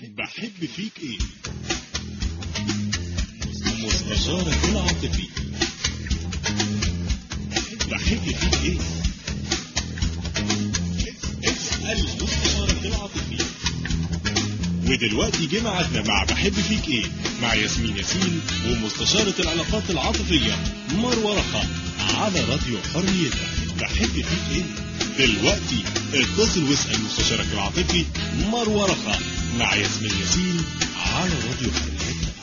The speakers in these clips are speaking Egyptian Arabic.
بحب فيك ايه مستشارك العاطفي بحب فيك ايه اسأل مستشارك العاطفي ودلوقتي جه ميعادنا مع بحب فيك ايه مع ياسمين ياسين ومستشارة العلاقات العاطفية مروة رخا على راديو حريتك بحب فيك ايه دلوقتي اتصل واسأل مستشارك العاطفي مروة رخا مع ياسمين ياسين على راديو حريتك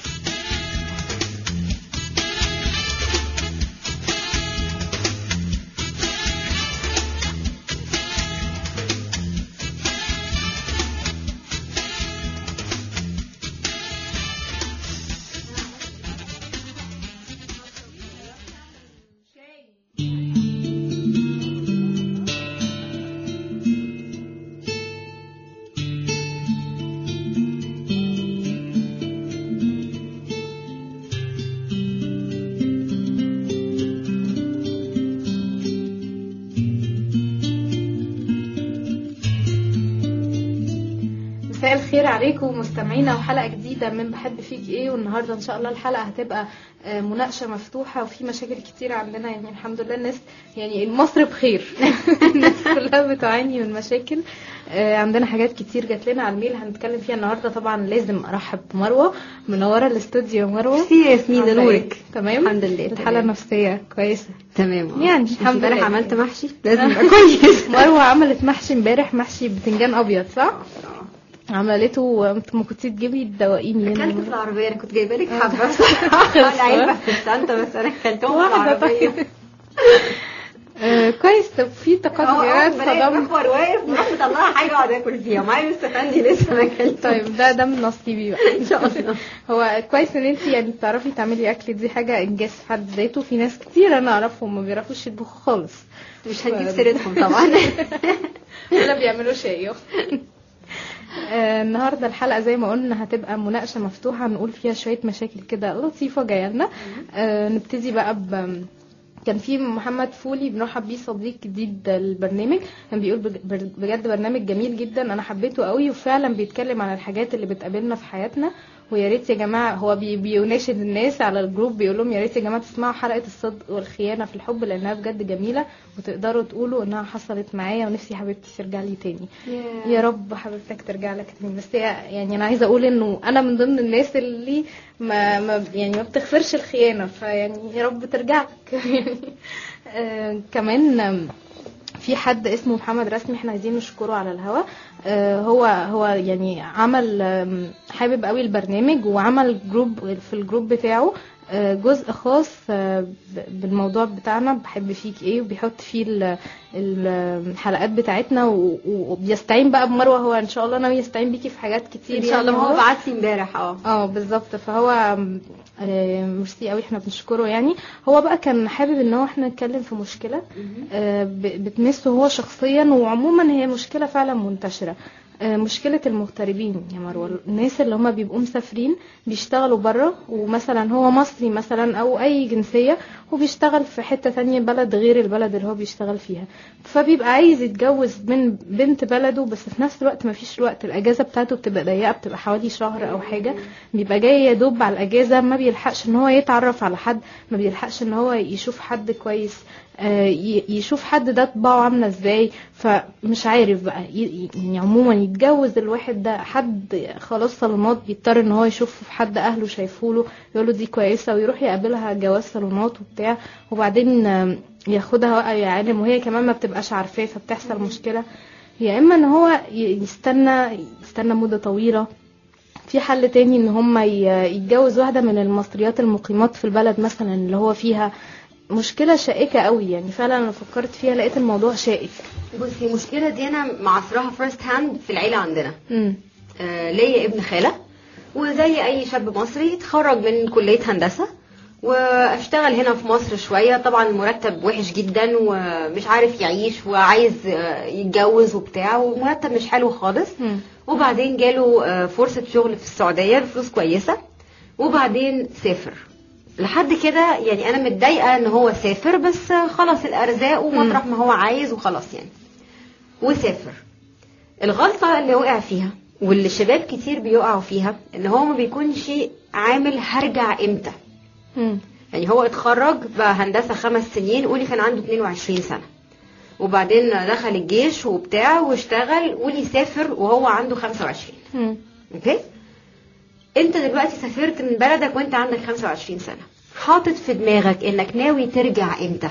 مساء الخير عليكم مستمعينا وحلقه جديده من بحب فيك ايه والنهارده ان شاء الله الحلقه هتبقى آه، مناقشه مفتوحه وفي مشاكل كتير عندنا يعني الحمد لله الناس يعني مصر بخير الناس كلها بتعاني من مشاكل آه، عندنا حاجات كتير جات لنا على الميل هنتكلم فيها النهارده طبعا لازم ارحب بمروه منوره الاستوديو مروه ميرسي يا ياسمين ده عاملة نورك إيه؟ تمام الحمد لله الحالة تمام. النفسية كويسة تمام يعني مش الحمد امبارح لله. عملت محشي لازم يبقى كويس مروة عملت محشي امبارح محشي بتنجان ابيض صح؟ عملته وانت ما كنتي تجيبي الدواقين اكلت في لنا العربيه انا كنت جايبه لك آه. حبه بصراحه العلبه في الشنطه بس انا اكلتهم في واحدة العربيه طيب آه، كويس طب في تقدمات صدام محور واقف بروح مطلعه حاجه اقعد اكل فيها معايا مستفندي لسه ما اكلتش طيب ده ده من نصيبي بقى ان شاء الله هو كويس ان انت يعني بتعرفي تعملي اكل دي حاجه انجاز في حد ذاته في ناس كتير انا اعرفهم ما بيعرفوش يطبخوا خالص مش هنجيب سيرتهم طبعا ولا بيعملوا شاي آه، النهارده الحلقه زي ما قلنا هتبقى مناقشه مفتوحه نقول فيها شويه مشاكل كده لطيفه جايه لنا آه، نبتدي بقى ب كان في محمد فولي بنرحب بيه صديق جديد البرنامج كان بيقول بج- بجد برنامج جميل جدا انا حبيته قوي وفعلا بيتكلم عن الحاجات اللي بتقابلنا في حياتنا ويا ريت يا جماعه هو بي بيناشد الناس على الجروب بيقول لهم يا ريت يا جماعه تسمعوا حلقه الصدق والخيانه في الحب لانها بجد جميله وتقدروا تقولوا انها حصلت معايا ونفسي حبيبتي ترجع لي تاني يا رب حبيبتك ترجع لك تاني بس هي يعني انا عايزه اقول انه انا من ضمن الناس اللي ما, ما يعني ما بتغفرش الخيانه فيعني يا رب ترجع لك آه كمان آم، في حد اسمه محمد رسمي احنا عايزين نشكره على الهوا آه هو هو يعني عمل آم، حابب قوي البرنامج وعمل جروب في الجروب بتاعه آه، جزء خاص آه، ب- بالموضوع بتاعنا بحب فيك ايه وبيحط فيه ال- ال- الحلقات بتاعتنا و- و- وبيستعين بقى بمروه هو ان شاء الله ناوي يستعين بيكي في حاجات كتير ان شاء الله يعني ما هو بعت لي امبارح اه اه بالظبط فهو آم، آه، ميرسي قوي احنا بنشكره يعني هو بقى كان حابب ان هو احنا نتكلم في مشكله آه، ب- بتمسه هو شخصيا وعموما هي مشكله فعلا منتشره آه، مشكلة المغتربين يا مروة الناس اللي هم بيبقوا مسافرين بيشتغلوا بره ومثلا هو مصري مثلا او اي جنسية وبيشتغل في حتة تانية بلد غير البلد اللي هو بيشتغل فيها فبيبقى عايز يتجوز من بنت بلده بس في نفس الوقت مفيش الوقت الاجازة بتاعته بتبقى ضيقة بتبقى حوالي شهر او حاجة بيبقى جاي يا دوب على الاجازة ما بيلحقش ان هو يتعرف على حد ما بيلحقش ان هو يشوف حد كويس آه، ي- يشوف حد ده طباعه عامله ازاي فمش عارف بقى ي- يعني عموما يتجوز الواحد ده حد خلاص صالونات بيضطر ان هو يشوف في حد اهله شايفوله يقولوا دي كويسه ويروح يقابلها جواز صالونات وبتاع وبعدين آم، ياخدها بقى يعلم وهي كمان ما بتبقاش عارفاه فبتحصل مشكله يا اما ان هو ي- يستنى يستنى مده طويله في حل تاني ان هم ي- يتجوز واحده من المصريات المقيمات في البلد مثلا اللي هو فيها مشكله شائكه قوي يعني فعلا انا فكرت فيها لقيت الموضوع شائك بصي المشكله دي انا معصرها فيرست هاند في العيله عندنا امم آه، ليا ابن خالة وزي أي شاب مصري اتخرج من كلية هندسة واشتغل هنا في مصر شوية طبعا المرتب وحش جدا ومش عارف يعيش وعايز آه، يتجوز وبتاع ومرتب مش حلو خالص مم. وبعدين جاله آه، فرصة شغل في السعودية بفلوس كويسة وبعدين سافر لحد كده يعني انا متضايقه ان هو سافر بس خلاص الارزاق ومطرح ما هو عايز وخلاص يعني وسافر الغلطه اللي وقع فيها واللي شباب كتير بيقعوا فيها ان هو ما بيكونش عامل هرجع امتى مم. يعني هو اتخرج بقى هندسة خمس سنين قولي كان عنده 22 سنة وبعدين دخل الجيش وبتاع واشتغل قولي سافر وهو عنده 25 مم. اوكي انت دلوقتي سافرت من بلدك وانت عندك 25 سنة حاطط في دماغك انك ناوي ترجع امتى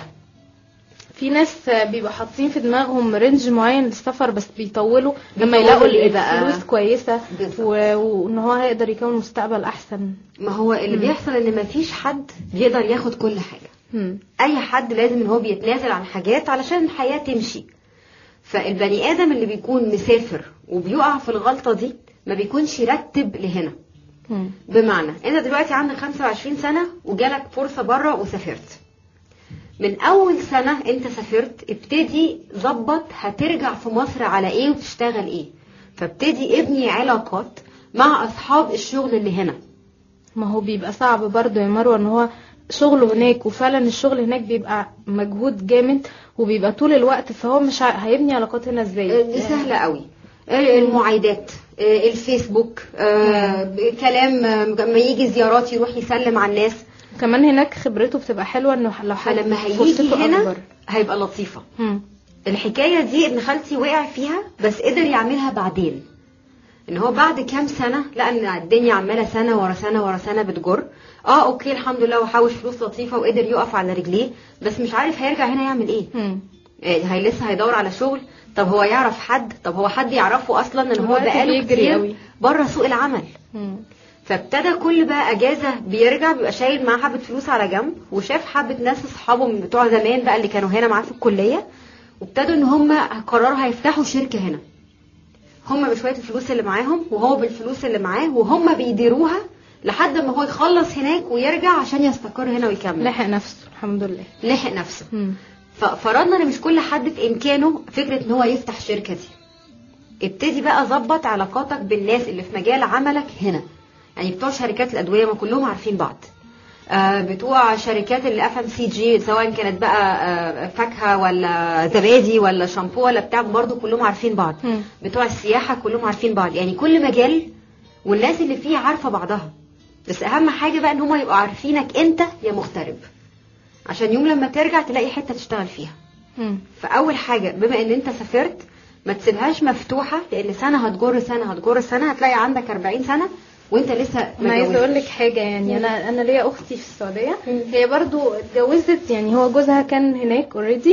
في ناس بيبقى حاطين في دماغهم رينج معين للسفر بس بيطولوا لما بيطولوا يلاقوا ليه بقى؟ الفلوس كويسة بالظبط. و- وان هو هيقدر يكون مستقبل احسن ما هو اللي مم. بيحصل ان مفيش حد بيقدر ياخد كل حاجة مم. اي حد لازم ان هو بيتنازل عن حاجات علشان الحياة تمشي فالبني ادم اللي بيكون مسافر وبيقع في الغلطة دي ما بيكونش رتب لهنا مم. بمعنى انت دلوقتي عندك 25 سنة وجالك فرصة بره وسافرت من اول سنة انت سافرت ابتدي ظبط هترجع في مصر على ايه وتشتغل ايه فابتدي ابني علاقات مع اصحاب الشغل اللي هنا ما هو بيبقى صعب برضه يا مروه ان هو شغله هناك وفعلا الشغل هناك بيبقى مجهود جامد وبيبقى طول الوقت فهو مش ع- هيبني علاقات هنا ازاي دي سهلة قوي المعايدات الفيسبوك آه، كلام آه، لما يجي زيارات يروح يسلم على الناس كمان هناك خبرته بتبقى حلوه انه لو حد فلما هيجي فرصته هنا أكبر. هيبقى لطيفة مم. الحكاية دي ابن خالتي وقع فيها بس قدر يعملها بعدين ان هو بعد كام سنة لقى ان الدنيا عمالة سنة ورا سنة ورا سنة بتجر اه اوكي الحمد لله وحوش فلوس لطيفة وقدر يقف على رجليه بس مش عارف هيرجع هنا يعمل ايه مم. إيه، هي لسه هيدور على شغل طب هو يعرف حد طب هو حد يعرفه اصلا ان هو الوقت بقاله بيجري كتير قوي. بره سوق العمل مم. فابتدى كل بقى اجازه بيرجع بيبقى شايل معاه حبه فلوس على جنب وشاف حبه ناس اصحابه من بتوع زمان بقى اللي كانوا هنا معاه في الكليه وابتدوا ان هم قرروا هيفتحوا شركه هنا هم بشويه الفلوس اللي معاهم وهو بالفلوس اللي معاه وهم بيديروها لحد ما هو يخلص هناك ويرجع عشان يستقر هنا ويكمل لحق نفسه الحمد لله لحق نفسه مم. ففرضنا ان مش كل حد في امكانه فكره ان هو يفتح شركه دي ابتدي بقى ظبط علاقاتك بالناس اللي في مجال عملك هنا يعني بتوع شركات الادويه ما كلهم عارفين بعض آه، بتوع شركات الاف ام سي جي سواء كانت بقى آه، فاكهه ولا زبادي ولا شامبو ولا بتاع برضو كلهم عارفين بعض مم. بتوع السياحه كلهم عارفين بعض يعني كل مجال والناس اللي فيه عارفه بعضها بس اهم حاجه بقى ان هم يبقوا عارفينك انت يا مغترب عشان يوم لما ترجع تلاقي حته تشتغل فيها مم. فاول حاجه بما ان انت سافرت ما تسيبهاش مفتوحه لان سنه هتجر سنه هتجر سنه هتلاقي عندك 40 سنه وانت لسه انا عايزه متجوز. اقول لك حاجه يعني انا انا ليا اختي في السعوديه مم. هي برضو اتجوزت يعني هو جوزها كان هناك اوريدي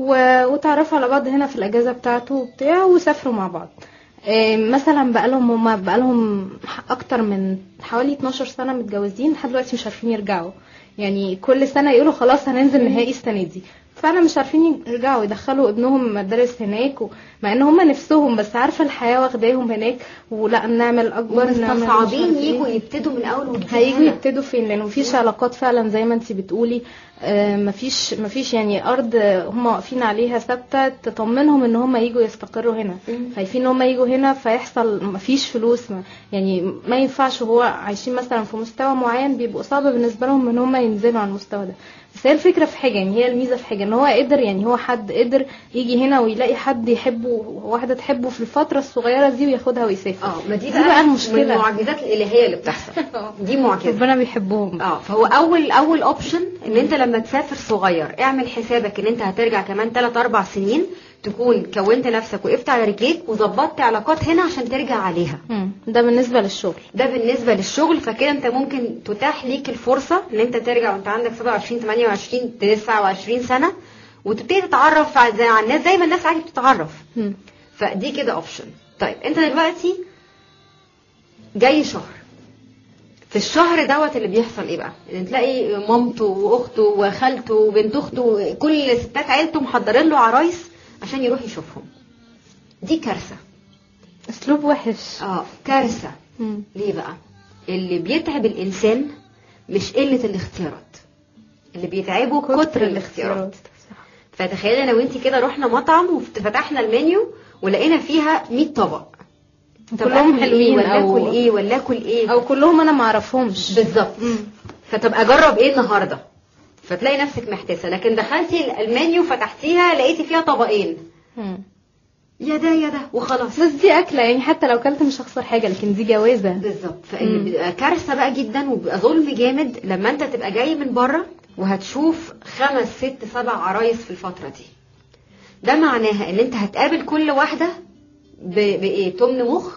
وتعرفوا على بعض هنا في الاجازه بتاعته وبتاع وسافروا مع بعض إيه، مثلا بقالهم هما بقالهم ح- اكتر من حوالي 12 سنه متجوزين لحد دلوقتي مش عارفين يرجعوا يعني كل سنه يقولوا خلاص هننزل نهائي السنه دي فعلا مش عارفين يرجعوا يدخلوا ابنهم مدارس هناك و... مع ان هم نفسهم بس عارفه الحياه واخداهم هناك ولا نعمل اكبر نعمل مش ومستصعبين عارف إيه. يجوا يبتدوا من اول وجديد هيجوا هنا. يبتدوا فين لان مفيش علاقات فعلا زي ما انت بتقولي آه، مفيش مفيش يعني ارض هم واقفين عليها ثابته تطمنهم ان هم يجوا يستقروا هنا مم. خايفين ان هم يجوا هنا فيحصل مفيش فلوس ما يعني ما ينفعش هو عايشين مثلا في مستوى معين بيبقوا صعب بالنسبه لهم ان هم ينزلوا على المستوى ده بس هي الفكره في حاجه يعني هي الميزه في حاجه ان هو قدر يعني هو حد قدر يجي هنا ويلاقي حد يحبه واحده تحبه في الفتره الصغيره دي وياخدها ويسافر اه ما دي, دي بقى من المشكله المعجزات الالهيه اللي بتحصل دي معجزه ربنا بيحبهم اه فهو اول اول اوبشن ان انت لما تسافر صغير اعمل حسابك ان انت هترجع كمان 3 4 سنين تكون كونت نفسك وقفت على رجليك وظبطت علاقات هنا عشان ترجع عليها مم. ده بالنسبه للشغل ده بالنسبه للشغل فكده انت ممكن تتاح ليك الفرصه ان انت ترجع وانت عندك 27 28 29 سنه وتبتدي تتعرف على زي- على الناس زي ما الناس عادي بتتعرف مم. فدي كده اوبشن طيب انت دلوقتي جاي شهر في الشهر دوت اللي بيحصل ايه بقى ان تلاقي مامته واخته وخالته وبنت اخته كل ستات عيلته محضرين له عرايس عشان يروح يشوفهم دي كارثه اسلوب وحش اه كارثه مم. ليه بقى اللي بيتعب الانسان مش قله الاختيارات اللي بيتعبه كتر الاختيارات صح. فتخيل انا وانت كده رحنا مطعم وفتحنا المنيو ولقينا فيها 100 طبق طب كلهم آكل حلوين ايه ولا أو- اكل ايه ولا اكل ايه او كلهم انا ما اعرفهمش بالظبط مم. فطب اجرب ايه النهارده فتلاقي نفسك محتاسه لكن دخلتي المنيو فتحتيها لقيتي فيها طبقين مم. يا ده يا ده وخلاص بس دي اكله يعني حتى لو كلت مش هخسر حاجه لكن دي جوازه بالظبط فاللي مم. بيبقى كارثه بقى جدا وبيبقى ظلم جامد لما انت تبقى جاي من بره وهتشوف خمس ست سبع عرايس في الفتره دي ده معناها ان انت هتقابل كل واحده ب... بايه تمن مخ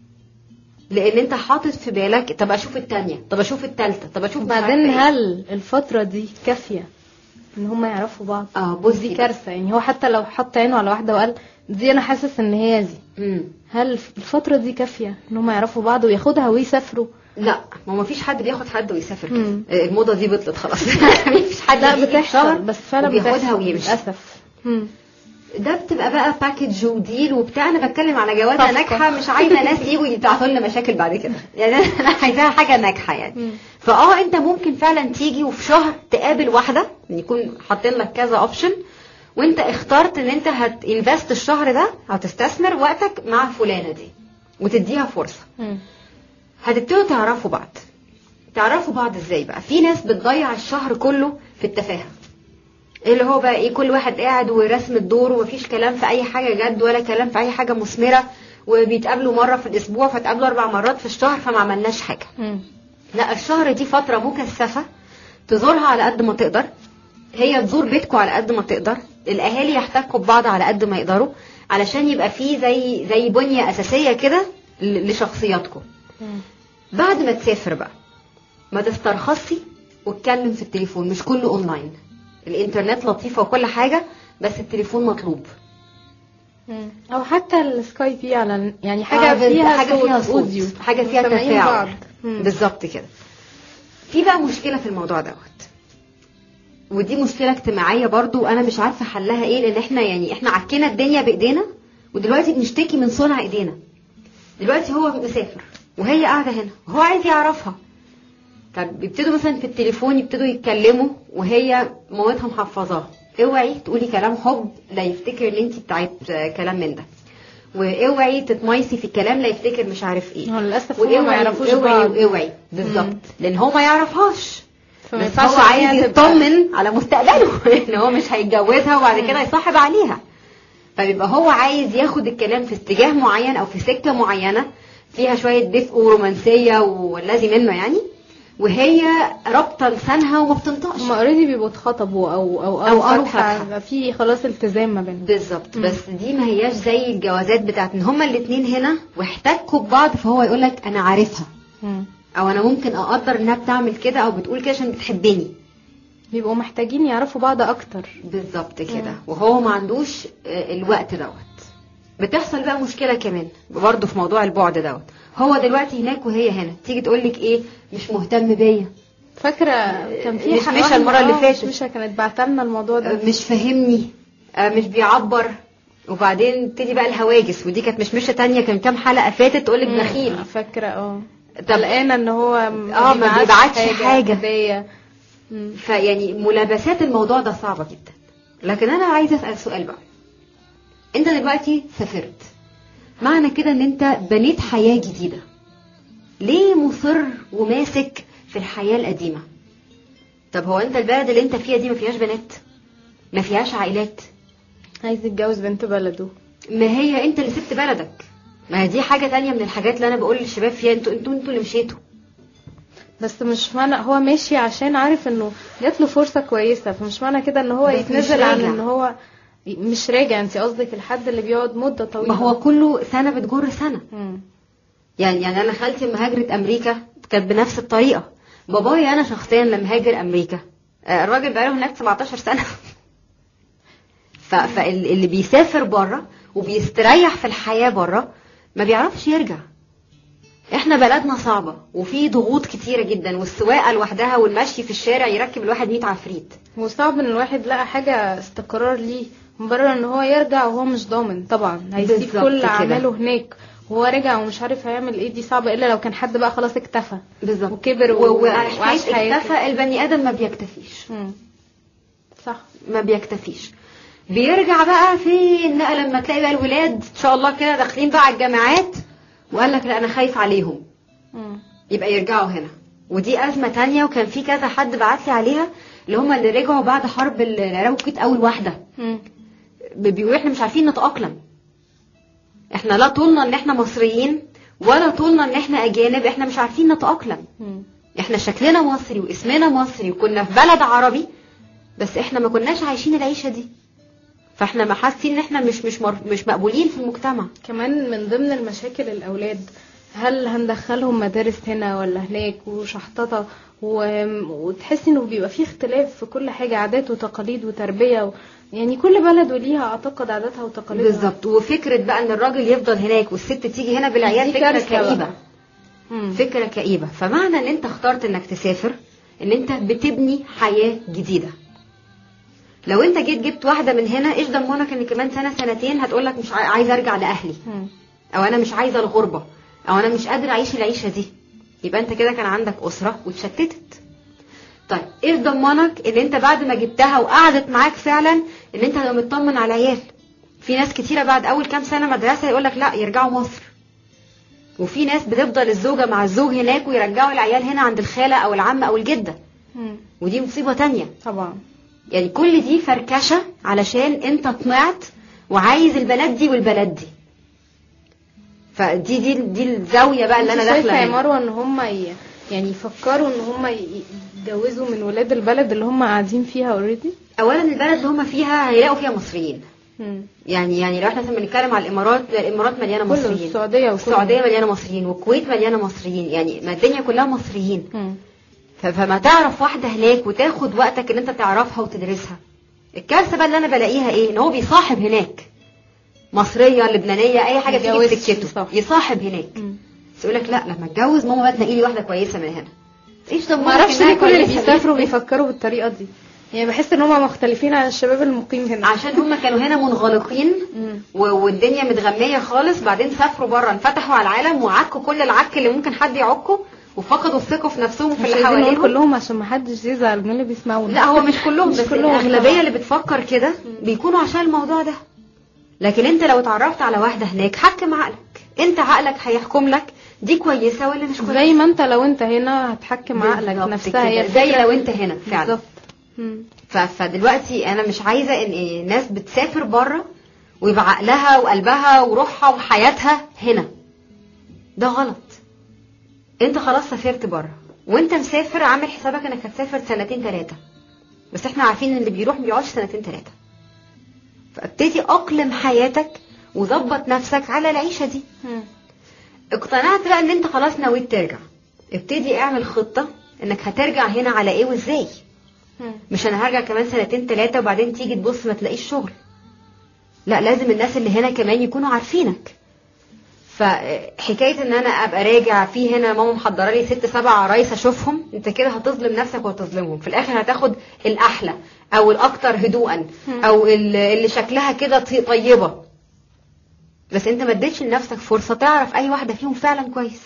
لان انت حاطط في بالك طب اشوف التانية طب اشوف التالتة طب اشوف مش وبعدين عارفة إيه. هل الفتره دي كافيه ان هم يعرفوا بعض اه بص دي كارثه يعني هو حتى لو حط عينه على واحده وقال دي انا حاسس ان هي دي مم. هل الفتره دي كافيه ان هم يعرفوا بعض وياخدها ويسافروا لا ما هو مفيش حد بياخد حد ويسافر كده مم. آه، الموضه دي بطلت خلاص مفيش حد لا بيجي في شهر بتحصل بس فعلا وبياخدها بتحصل ويمشي للاسف مم. ده بتبقى بقى باكج وديل وبتاع انا بتكلم على جوازه صفقة. ناجحه مش عايزه ناس يجوا يبعتوا لنا مشاكل بعد كده يعني انا عايزاها حاجه ناجحه يعني مم. فاه انت ممكن فعلا تيجي وفي شهر تقابل واحده يعني يكون حاطين لك كذا اوبشن وانت اخترت ان انت هتنفست الشهر ده هتستثمر وقتك مع فلانه دي وتديها فرصه مم. هتبتدوا تعرفوا بعض تعرفوا بعض ازاي بقى في ناس بتضيع الشهر كله في التفاهه اللي هو بقى ايه كل واحد قاعد ورسم الدور ومفيش كلام في اي حاجه جد ولا كلام في اي حاجه مثمره وبيتقابلوا مره في الاسبوع فتقابلوا اربع مرات في الشهر فما عملناش حاجه مم. لا الشهر دي فتره مكثفه تزورها على قد ما تقدر هي تزور بيتكم على قد ما تقدر الاهالي يحتكوا ببعض على قد ما يقدروا علشان يبقى فيه زي زي بنيه اساسيه كده ل- لشخصياتكم مم. بعد ما تسافر بقى ما تسترخصي واتكلم في التليفون مش كله اونلاين الانترنت لطيفه وكل حاجه بس التليفون مطلوب مم. او حتى السكاي بي على يعني آه، حاجه بس- فيها حاجه صوت فيها صوت اوديو حاجه فيها مستمعين بعض. تفاعل مم. بالظبط كده في بقى مشكله في الموضوع دوت ودي مشكله اجتماعيه برضو وانا مش عارفه حلها ايه لان احنا يعني احنا عكينا الدنيا بايدينا ودلوقتي بنشتكي من صنع ايدينا دلوقتي هو مسافر وهي قاعده هنا وهو عايز يعرفها طب بيبتدوا مثلا في التليفون يبتدوا يتكلموا وهي مامتها محفظاها اوعي تقولي كلام حب لا يفتكر ان انت بتاعت آه، كلام من ده واوعي تتميسي في الكلام لا يفتكر مش عارف ايه هو للاسف هم ما واوعي يعرفوش اوعي بعض واوعي بالظبط مم. لان هو ما يعرفهاش فما بس ينفعش هو إن عايز هي تبقى- يطمن على مستقبله ان هو مش هيتجوزها وبعد كده يصاحب عليها فبيبقى هو عايز ياخد الكلام في اتجاه معين او في سكه معينه فيها شويه دفء ورومانسيه والذي منه يعني وهي رابطه لسانها وما بتنطقش هم اوريدي بيبقوا اتخطبوا او او أو او قروا فاتحه فاتحة. يبقى في خلاص التزام ما بينهم بالظبط مم. بس دي ما هياش زي الجوازات بتاعت ان هما الاتنين هنا واحتكوا ببعض فهو يقول لك انا عارفها مم. او انا ممكن اقدر انها بتعمل كده او بتقول كده عشان بتحبني بيبقوا محتاجين يعرفوا بعض اكتر بالظبط كده مم. وهو ما عندوش آه، الوقت دوت بتحصل بقى مشكله كمان برضه في موضوع البعد دوت هو دلوقتي هناك وهي هنا تيجي تقول لك ايه مش مهتم بيا فاكره كان في مش حق- مشى واحدة- المرة اللي آه، فاتت. مش مشى كانت بعتلنا الموضوع ده آه، مش فاهمني آه، مش بيعبر وبعدين تيجي بقى الهواجس ودي كانت مش مشة تانية كان كام حلقة فاتت تقول لك مم. بخيل فاكره اه طب قلقانه ان هو آه، ما بيبعتش حاجة. هدية مم. فيعني ملابسات الموضوع ده صعبة جدا لكن انا عايزة اسأل سؤال بقى انت دلوقتي سافرت معنى كده ان انت بنيت حياة جديدة ليه مصر وماسك في الحياة القديمة طب هو انت البلد اللي انت فيها دي ما فيهاش بنات ما فيهاش عائلات عايز يتجوز بنت بلده ما هي انت اللي سبت بلدك ما هي دي حاجة تانية من الحاجات اللي انا بقول للشباب فيها انتوا انتوا انتوا اللي مشيتوا بس مش معنى هو ماشي عشان عارف انه جات له فرصة كويسة فمش معنى كده ان هو بس مش يتنازل عن راجع. ان هو مش راجع انت قصدك الحد اللي بيقعد مدة طويلة ما هو كله سنة بتجر سنة مم. يعني يعني انا خالتي لما هاجرت امريكا كانت بنفس الطريقه بابايا انا شخصيا لما هاجر امريكا آه، الراجل بقاله هناك 17 سنه ف- فاللي بيسافر بره وبيستريح في الحياه بره ما بيعرفش يرجع احنا بلدنا صعبه وفي ضغوط كتيره جدا والسواقه لوحدها والمشي في الشارع يركب الواحد 100 عفريت وصعب ان الواحد لقى حاجة استقرار ليه مبرر ان هو يرجع وهو مش ضامن طبعا هيسيب بالظبط كل كده. اعماله هناك وهو رجع ومش عارف هيعمل ايه دي صعبة الا لو كان حد بقى خلاص اكتفى بالظبط وكبر و- و- وعاش وحكايه حياته. اكتفى البني ادم ما بيكتفيش مم. صح ما بيكتفيش بيرجع بقى فين بقى لما تلاقي بقى الولاد ان شاء الله كده داخلين بقى على الجامعات وقال لك لا انا خايف عليهم مم. يبقى يرجعوا هنا ودي ازمه تانية وكان في كذا حد بعت لي عليها اللي هم اللي رجعوا بعد حرب العراق والكويت اول واحده مم. ب- بيقولوا احنا مش عارفين نتاقلم احنا لا طولنا ان احنا مصريين ولا طولنا ان احنا اجانب احنا مش عارفين نتاقلم مم. احنا شكلنا مصري واسمنا مصري وكنا في بلد عربي بس احنا ما كناش عايشين العيشه دي فاحنا ما حاسين ان احنا مش مش مر... مش مقبولين في المجتمع كمان من ضمن المشاكل الأولاد هل هندخلهم مدارس هنا ولا هناك وشحططة و... وتحسي انه بيبقى فيه اختلاف في كل حاجة عادات وتقاليد وتربية و... يعني كل بلد وليها اعتقد عاداتها وتقاليدها بالظبط وفكره بقى ان الراجل يفضل هناك والست تيجي هنا بالعيال دي فكره كارثة كئيبه بقى. مم. فكره كئيبه فمعنى ان انت اخترت انك تسافر ان انت بتبني حياه جديده لو انت جيت جبت واحده من هنا ايش ضمنك ان كمان سنه سنتين هتقول لك مش عاي- عايزه ارجع لاهلي مم. او انا مش عايزه الغربه او انا مش قادره اعيش العيشه دي يبقى انت كده كان عندك اسره واتشتتت طيب ايه ضمنك ان انت بعد ما جبتها وقعدت معاك فعلا ان انت هتبقى مطمن على العيال في ناس كتيره بعد اول كام سنه مدرسه يقول لك لا يرجعوا مصر وفي ناس بتفضل الزوجه مع الزوج هناك ويرجعوا العيال هنا عند الخاله او العم او الجده مم. ودي مصيبه تانية طبعا يعني كل دي فركشه علشان انت طمعت وعايز البنات دي والبنات دي فدي دي دي الزاويه بقى اللي انا انت شايفة داخله يا منها. مروة ان هم ي... يعني يفكروا ان هم ي- يتجوزوا من ولاد البلد اللي هم قاعدين فيها اوريدي اولا البلد اللي هم فيها هيلاقوا فيها مصريين يعني يعني لو احنا مثلا بنتكلم على الامارات الامارات مليانه كله مصريين السعودية وكله السعوديه مليانه مصريين والكويت مليانه مصريين يعني ما الدنيا كلها مصريين مم. ف- فما تعرف واحده هناك وتاخد وقتك ان انت تعرفها وتدرسها الكارثه بقى اللي انا بلاقيها ايه ان هو بيصاحب هناك مصريه لبنانيه اي حاجه تيجي في يتجوزش، سكته يصاحب. يصاحب هناك مم. بس يقول لك لا لما اتجوز ماما بقى تنقي لي واحده كويسه من هنا ايش طب ما اعرفش ليه كل اللي بيسافروا بيفكروا بالطريقة دي يعني بحس ان هم مختلفين عن الشباب المقيم هنا عشان هم كانوا هنا منغلقين مم. و- والدنيا متغمية خالص بعدين سافروا بره انفتحوا على العالم وعكوا كل العك اللي ممكن حد يعكه وفقدوا الثقة في نفسهم في مش اللي عايزين نقول حواليهم كلهم عشان ما حدش يزعل من اللي بيسمعونا لا هو مش كلهم مش بس كلهم الأغلبية طبعا. اللي بتفكر كده بيكونوا عشان الموضوع ده لكن انت لو اتعرفت على واحدة هناك حكم عقلك انت عقلك هيحكم لك دي كويسة ولا مش كويسة زي ما انت لو انت هنا هتحكم عقلك بالظبط نفسها هي كده. زي الفكرة. لو انت هنا فعلا بالظبط مم. ف- فدلوقتي انا مش عايزه ان الناس بتسافر بره ويبقى عقلها وقلبها وروحها وحياتها هنا ده غلط انت خلاص سافرت بره وانت مسافر عامل حسابك انك هتسافر سنتين ثلاثه بس احنا عارفين ان اللي بيروح ما بيقعدش سنتين ثلاثه فابتدي اقلم حياتك وظبط نفسك على العيشه دي مم. اقتنعت بقى ان انت خلاص نويت ترجع ابتدي اعمل خطه انك هترجع هنا على ايه وازاي مم. مش انا هرجع كمان سنتين ثلاثة وبعدين تيجي تبص ما تلاقيش شغل لا لازم الناس اللي هنا كمان يكونوا عارفينك فحكاية ان انا ابقى راجع في هنا ماما محضرة لي ست سبع عرايس اشوفهم انت كده هتظلم نفسك وهتظلمهم في الاخر هتاخد الاحلى او الاكثر هدوءا او ال- اللي شكلها كده طي- طيبة بس انت ما اديتش لنفسك فرصة تعرف اي واحدة فيهم فعلا كويس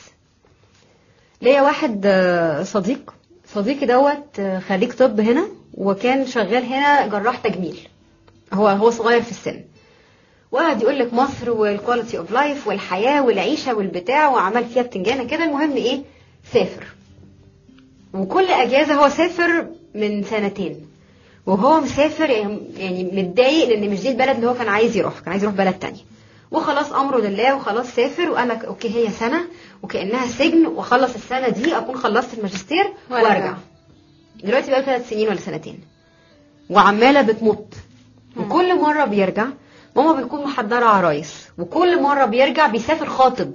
ليا واحد آه، صديق صديقي دوت آه، خريج طب هنا وكان شغال هنا جراح تجميل هو هو صغير في السن وقعد يقول لك مصر والكواليتي اوف لايف والحياه والعيشه والبتاع وعمل فيها بتنجانه كده المهم ايه سافر وكل اجازه هو سافر من سنتين وهو مسافر يعني يعني متضايق لان مش دي البلد اللي هو كان عايز يروح كان عايز يروح بلد تانية وخلاص امره لله وخلاص سافر وقال لك اوكي هي سنه وكانها سجن واخلص السنه دي اكون خلصت الماجستير وأرجع. وارجع دلوقتي بقى ثلاث سنين ولا سنتين وعماله بتمط وكل مره بيرجع ماما بتكون محضره عرايس وكل مره بيرجع بيسافر خاطب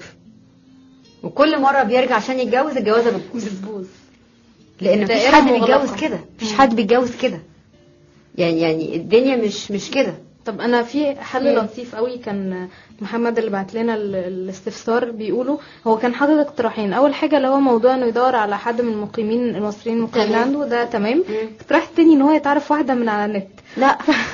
وكل مره بيرجع عشان يتجوز الجوازه بتبوظ بتبوظ لان مفيش دائرة حد مغلقة. بيتجوز كده مفيش حد بيتجوز كده يعني يعني الدنيا مش مش كده طب انا في حل مم. لطيف قوي كان محمد اللي بعت لنا ال- الاستفسار بيقولوا هو كان حاطط اقتراحين اول حاجه اللي هو موضوع انه يدور على حد من المقيمين المصريين المقيمين تمام. عنده ده تمام مم. اقتراح تاني ان هو يتعرف واحده من على النت لا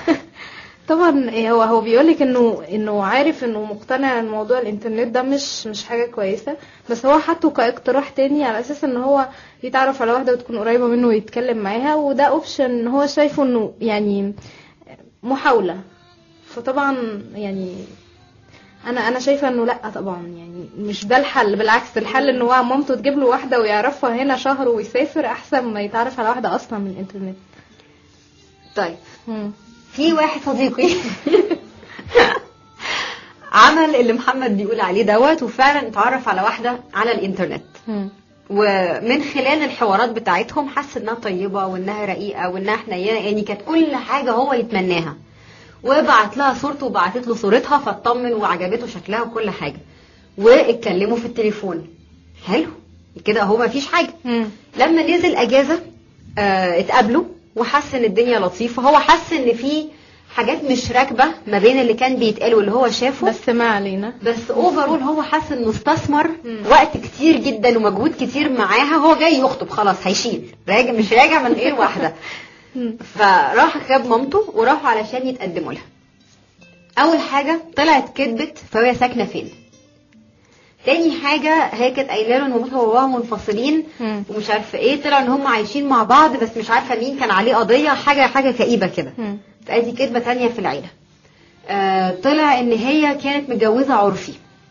طبعا هو هو بيقولك انه انه عارف انه مقتنع ان موضوع الانترنت ده مش مش حاجه كويسه بس هو حاطه كاقتراح تاني على اساس ان هو يتعرف على واحده وتكون قريبه منه ويتكلم معاها وده اوبشن هو شايفه انه يعني محاوله فطبعا يعني انا انا شايفه انه لا طبعا يعني مش ده الحل بالعكس الحل ان هو مامته تجيب له واحده ويعرفها هنا شهر ويسافر احسن ما يتعرف على واحده اصلا من الانترنت طيب مم. في واحد صديقي عمل اللي محمد بيقول عليه دوت وفعلا اتعرف على واحده على الانترنت مم. ومن خلال الحوارات بتاعتهم حس انها طيبه وانها رقيقه وانها حنينه يعني كانت كل حاجه هو يتمناها وبعت لها صورته وبعتت له صورتها فاطمن وعجبته شكلها وكل حاجه واتكلموا في التليفون حلو كده هو ما فيش حاجه مم. لما نزل اجازه آه اتقابلوا وحس ان الدنيا لطيفه هو حس ان في حاجات مش راكبه ما بين اللي كان بيتقال واللي هو شافه بس ما علينا بس اوفرول هو حاسس انه استثمر مم. وقت كتير جدا ومجهود كتير معاها هو جاي يخطب خلاص هيشيل راجع مش راجع من غير واحده مم. فراح جاب مامته وراحوا علشان يتقدموا لها اول حاجه طلعت كدبت فهي ساكنه فين تاني حاجه هي كانت قايله له ان مامتها وباباها منفصلين مم. ومش عارفه ايه طلع ان هم عايشين مع بعض بس مش عارفه مين كان عليه قضيه حاجه حاجه كئيبه كده مم. فادي كدبه تانية في العيله آه طلع ان هي كانت متجوزه عرفي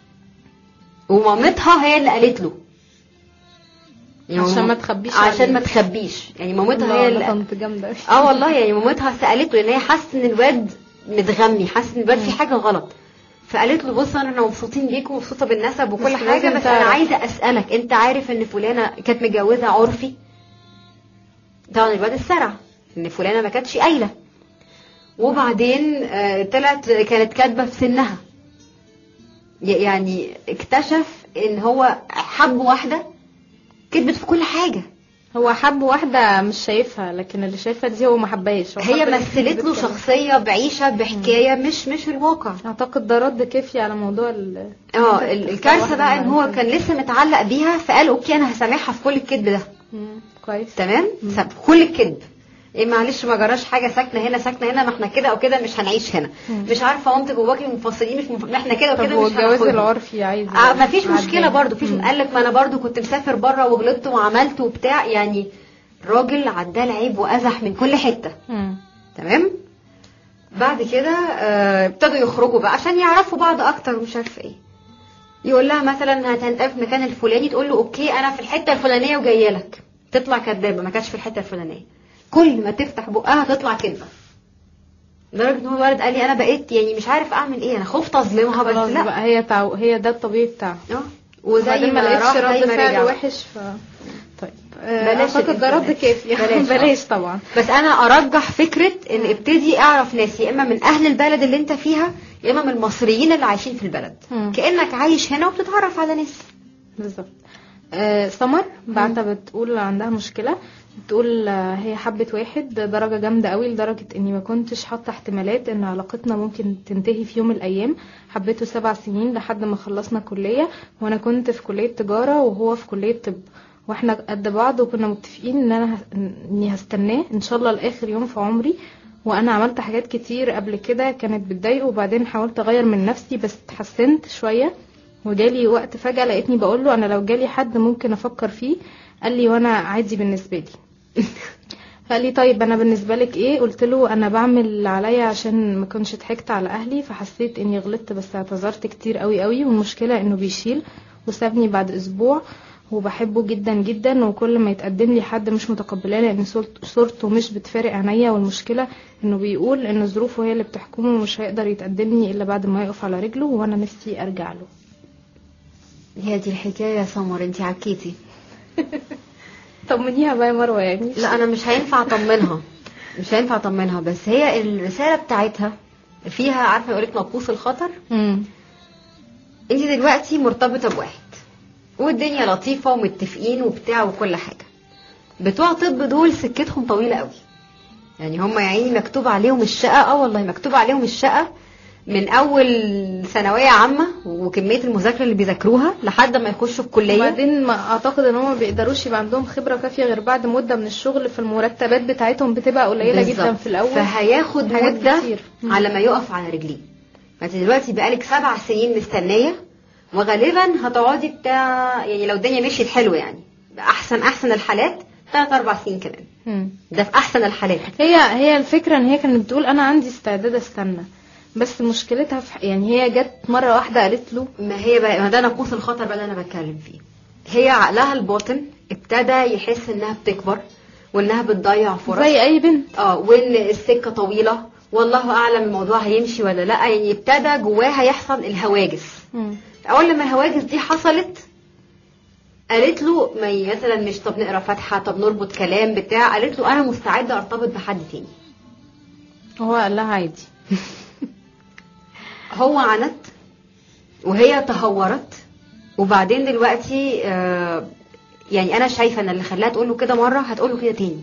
ومامتها هي اللي قالت له يعني عشان مام- ما تخبيش عشان عليه. ما تخبيش يعني مامتها الله، هي ده اللي طنط جامده أوي. اه والله يعني مامتها سالت له ان هي حاسه ان الواد متغمي حاسه ان الواد في حاجه غلط فقالت له بص انا مبسوطين بيك ومبسوطه بالنسب وكل بس حاجه لازم بس انا تعرف. عايزه اسالك انت عارف ان فلانه كانت متجوزه عرفي طبعا الواد اتسرع ان فلانه ما كانتش قايله وبعدين آه، طلعت كانت كاتبه في سنها ي- يعني اكتشف ان هو حب واحده كذبت في كل حاجه هو حب واحده مش شايفها لكن اللي شايفها دي هو ما حبهاش هو هي حب اللي مثلت له بتتكلم. شخصيه بعيشه بحكايه مش مش الواقع اعتقد ده رد كافي على موضوع ال اه ال- الكارثه بقى ان هو كان لسه متعلق بيها فقال اوكي انا هسامحها في كل الكذب ده مم. كويس تمام ساب كل الكذب ايه معلش ما جراش حاجه ساكنه هنا ساكنه هنا ما احنا كده او كده مش هنعيش هنا مم. مش عارفه مامتك وباباكي منفصلين مش منف... احنا كده طب وكده هو مش الجواز هناخدهم. العرفي عايز آه ما فيش مشكله عدل. برضو فيش مم. قال لك ما انا برضو كنت مسافر بره وغلطت وعملت وبتاع يعني راجل عداه العيب وازح من كل حته مم. تمام بعد كده آه، ابتدوا يخرجوا بقى عشان يعرفوا بعض اكتر ومش عارفه ايه يقول لها مثلا هتنتقل في المكان الفلاني تقول له اوكي انا في الحته الفلانيه وجايه لك تطلع كدابه ما كانتش في الحته الفلانيه كل ما تفتح بقها تطلع كذبه لدرجه ان هو الولد قال لي انا بقيت يعني مش عارف اعمل ايه انا خفت اظلمها بس خلاص لا بقى هي تعو... هي ده الطبيعي بتاعها اه وزي وبعدين ما ما لقيتش راح زي رد ما فعل رجع وحش ف طيب آه، بلاش اعتقد ده رد الإنترنت. كافي بلاش، آه. بلاش طبعا بس انا ارجح فكره ان ابتدي اعرف ناس يا اما من اهل البلد اللي انت فيها يا اما من المصريين اللي عايشين في البلد مم. كانك عايش هنا وبتتعرف على ناس بالظبط آه، سمر بعتها بتقول عندها مشكلة بتقول آه، هي حبت واحد درجة جامدة قوي لدرجة اني ما كنتش حاطة احتمالات ان علاقتنا ممكن تنتهي في يوم من الايام حبيته سبع سنين لحد ما خلصنا كلية وانا كنت في كلية تجارة وهو في كلية طب واحنا قد بعض وكنا متفقين ان انا ه- اني هستناه ان شاء الله لاخر يوم في عمري وانا عملت حاجات كتير قبل كده كانت بتضايقه وبعدين حاولت اغير من نفسي بس اتحسنت شوية وجالي وقت فجأة لقيتني بقول له انا لو جالي حد ممكن افكر فيه قال لي وانا عادي بالنسبة لي قال لي طيب انا بالنسبة لك ايه قلت له انا بعمل اللي عليا عشان ما كنتش ضحكت على اهلي فحسيت اني غلطت بس اعتذرت كتير قوي قوي والمشكلة انه بيشيل وسابني بعد اسبوع وبحبه جدا جدا وكل ما يتقدم لي حد مش متقبلاه لان صورت- صورته مش بتفارق عينيا والمشكله انه بيقول ان ظروفه هي اللي بتحكمه ومش هيقدر يتقدم لي الا بعد ما يقف على رجله وانا نفسي ارجع له هي دي الحكايه يا سمر انت عكيتي طمنيها بقى يا مروه يعني لا انا مش هينفع اطمنها مش هينفع اطمنها بس هي الرساله بتاعتها فيها عارفه يقولك ناقوس الخطر امم انت دلوقتي مرتبطه بواحد والدنيا لطيفه ومتفقين وبتاع وكل حاجه بتوع طب دول سكتهم طويله قوي يعني هم يا عيني مكتوب عليهم الشقه اه والله مكتوب عليهم الشقه من اول ثانويه عامه وكميه المذاكره اللي بيذاكروها لحد ما يخشوا الكليه وبعدين ما اعتقد ان هم ما بيقدروش يبقى عندهم خبره كافيه غير بعد مده من الشغل فالمرتبات بتاعتهم بتبقى قليله جدا بالظبط. في الاول فهياخد حاجات مده كتير. مم. على ما يقف على رجليه فانت دلوقتي بقالك سبع سنين مستنيه وغالبا هتقعدي بتاع يعني لو الدنيا مشيت حلو يعني احسن احسن الحالات ثلاث اربع سنين كمان مم. ده في احسن الحالات هي هي الفكره ان هي كانت بتقول انا عندي استعداد استنى بس مشكلتها في يعني هي جت مره واحده قالت له ما هي بقى ما ده ناقوس الخطر بقى اللي انا بتكلم فيه هي عقلها الباطن ابتدى يحس انها بتكبر وانها بتضيع فرص زي اي بنت اه وان السكه طويله والله اعلم الموضوع هيمشي ولا لا يعني ابتدى جواها يحصل الهواجس مم. اول لما الهواجس دي حصلت قالت له ما ي- مثلا مش طب نقرا فاتحه طب نربط كلام بتاع قالت له انا مستعده ارتبط بحد تاني هو قال لها عادي هو عند وهي تهورت وبعدين دلوقتي آه، يعني انا شايفه ان اللي خلاها تقول له كده مره هتقول له كده تاني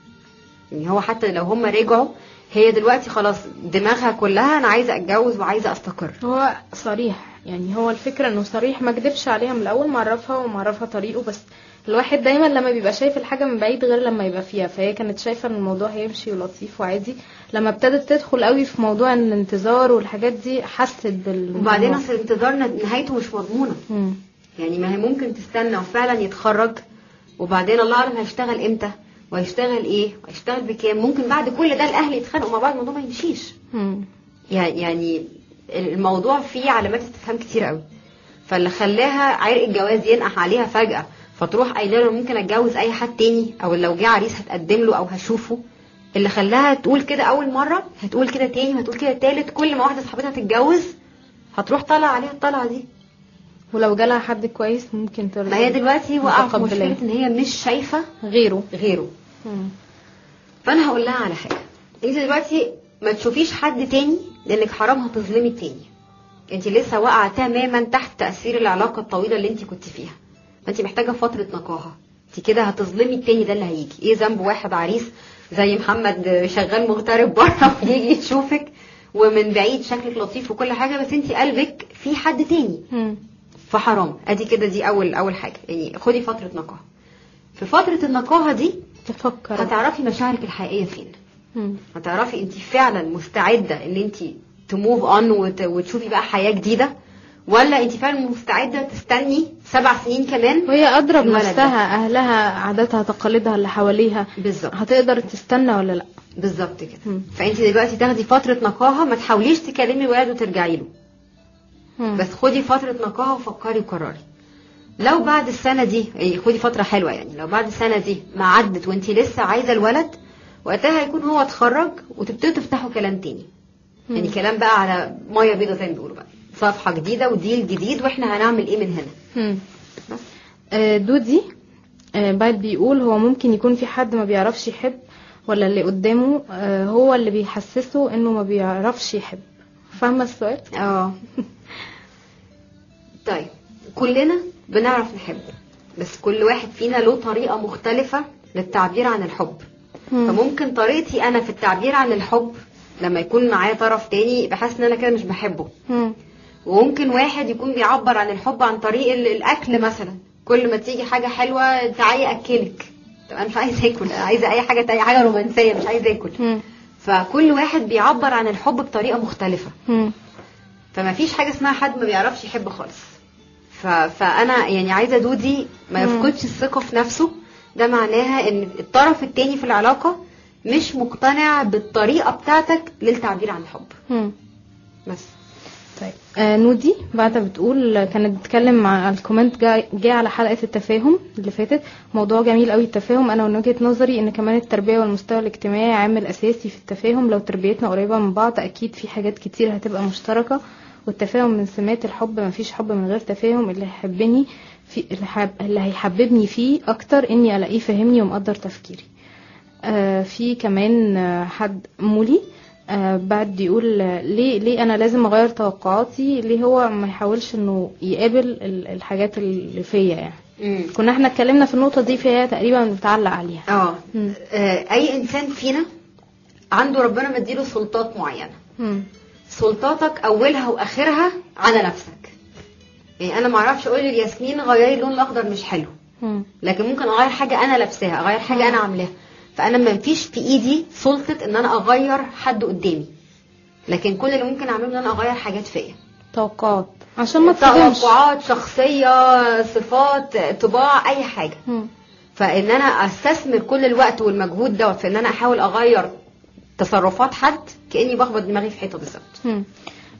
يعني هو حتى لو هم رجعوا هي دلوقتي خلاص دماغها كلها انا عايزه اتجوز وعايزه استقر هو صريح يعني هو الفكرة انه صريح ما كدبش عليها من الاول معرفها ومعرفها طريقه بس الواحد دايما لما بيبقى شايف الحاجة من بعيد غير لما يبقى فيها فهي كانت شايفة ان الموضوع هيمشي ولطيف وعادي لما ابتدت تدخل قوي في موضوع الانتظار والحاجات دي حست بال وبعدين اصل الانتظار نهايته مش مضمونه مم. يعني ما هي ممكن تستنى وفعلا يتخرج وبعدين الله اعلم هيشتغل امتى وهيشتغل ايه وهيشتغل بكام ممكن بعد كل ده الاهل يتخانقوا مع بعض الموضوع ما يمشيش مم. يعني يعني الموضوع فيه علامات استفهام كتير قوي فاللي خلاها عرق الجواز ينقح عليها فجأة فتروح قايله له ممكن اتجوز اي حد تاني او لو جه عريس هتقدم له او هشوفه اللي خلاها تقول كده اول مرة هتقول كده تاني وهتقول كده تالت كل ما واحدة صاحبتها تتجوز هتروح طالعة عليها الطلعة دي ولو جالها حد كويس ممكن ترضى ما هي دلوقتي واقعة في متقبلاه. مشكلة ان هي مش شايفة غيره غيره مم. فانا هقول لها على حاجه انت دلوقتي ما تشوفيش حد تاني لانك حرام هتظلمي التاني انت لسه واقعه تماما تحت تاثير العلاقه الطويله اللي انت كنت فيها فانت محتاجه فتره نقاهه انت كده هتظلمي التاني ده اللي هيجي ايه ذنب واحد عريس زي محمد شغال مغترب بره ويجي يشوفك ومن بعيد شكلك لطيف وكل حاجه بس انت قلبك في حد تاني مم. فحرام ادي كده دي اول اول حاجه يعني خدي فتره نقاهه في فتره النقاهه دي تفكر هتعرفي مشاعرك الحقيقيه فين مم. هتعرفي انت فعلا مستعده ان انت تموف اون وتشوفي بقى حياه جديده ولا انت فعلا مستعده تستني سبع سنين كمان وهي أدرى الولد ده. بنفسها أهلها عاداتها تقاليدها اللي حواليها بالظبط هتقدر تستنى ولا لأ بالظبط كده مم. فانت دلوقتي تاخدي فتره نقاهه ما تحاوليش تكلمي الولد وترجعي له مم. بس خدي فتره نقاهه وفكري وقرري لو بعد السنه دي يعني خدي فتره حلوه يعني لو بعد السنه دي ما عدت وانت لسه عايزه الولد وقتها هيكون هو اتخرج وتبتدوا تفتحوا كلام تاني مم. يعني كلام بقى على ميه بيضه زي ما بيقولوا بقى صفحه جديده وديل جديد واحنا هنعمل ايه من هنا مم. بس. آه، دودي آه، بعد بيقول هو ممكن يكون في حد ما بيعرفش يحب ولا اللي قدامه آه، هو اللي بيحسسه انه ما بيعرفش يحب فاهمه السؤال اه طيب كلنا بنعرف نحب بس كل واحد فينا له طريقه مختلفه للتعبير عن الحب مم. فممكن طريقتي انا في التعبير عن الحب لما يكون معايا طرف تاني بحس ان انا كده مش بحبه مم. وممكن واحد يكون بيعبر عن الحب عن طريق ال- الاكل مثلا كل ما تيجي حاجه حلوه تعالي اكلك طب انا مش عايزه اكل انا عايزه اي حاجه تانية حاجه رومانسيه مش عايزه اكل مم. فكل واحد بيعبر عن الحب بطريقه مختلفه مم. فما فيش حاجه اسمها حد ما بيعرفش يحب خالص ف... فانا يعني عايزه دودي ما مم. يفقدش الثقه في نفسه ده معناها ان الطرف التاني في العلاقه مش مقتنع بالطريقه بتاعتك للتعبير عن الحب مم. بس طيب آه نودي بعد بتقول كانت بتتكلم مع الكومنت جاي, جاي على حلقة التفاهم اللي فاتت موضوع جميل قوي التفاهم انا من وجهة نظري ان كمان التربية والمستوى الاجتماعي عامل اساسي في التفاهم لو تربيتنا قريبة من بعض اكيد في حاجات كتير هتبقى مشتركة والتفاهم من سمات الحب مفيش حب من غير تفاهم اللي يحبني في اللي, حب اللي هيحببني فيه اكتر اني الاقيه فاهمني ومقدر تفكيري آه في كمان آه حد مولي آه بعد يقول آه، ليه ليه انا لازم اغير توقعاتي ليه هو ما يحاولش انه يقابل ال- الحاجات اللي فيا يعني امم كنا احنا اتكلمنا في النقطه دي فهي تقريبا بتعلق عليها اه مم. آه، اي انسان فينا عنده ربنا مديله سلطات معينه مم. سلطاتك اولها واخرها على نفسك يعني انا ما اعرفش اقول لياسمين غيري اللون الاخضر مش حلو مم. لكن ممكن اغير حاجه انا لابساها اغير حاجه انا عاملاها فانا ما فيش في ايدي سلطه ان انا اغير حد قدامي لكن كل اللي ممكن اعمله ان انا اغير حاجات فيا توقعات عشان ما تصدمش توقعات شخصيه صفات طباع اي حاجه مم. فان انا استثمر كل الوقت والمجهود دوت في ان انا احاول اغير تصرفات حد كاني بخبط دماغي في حيطه بالظبط مم.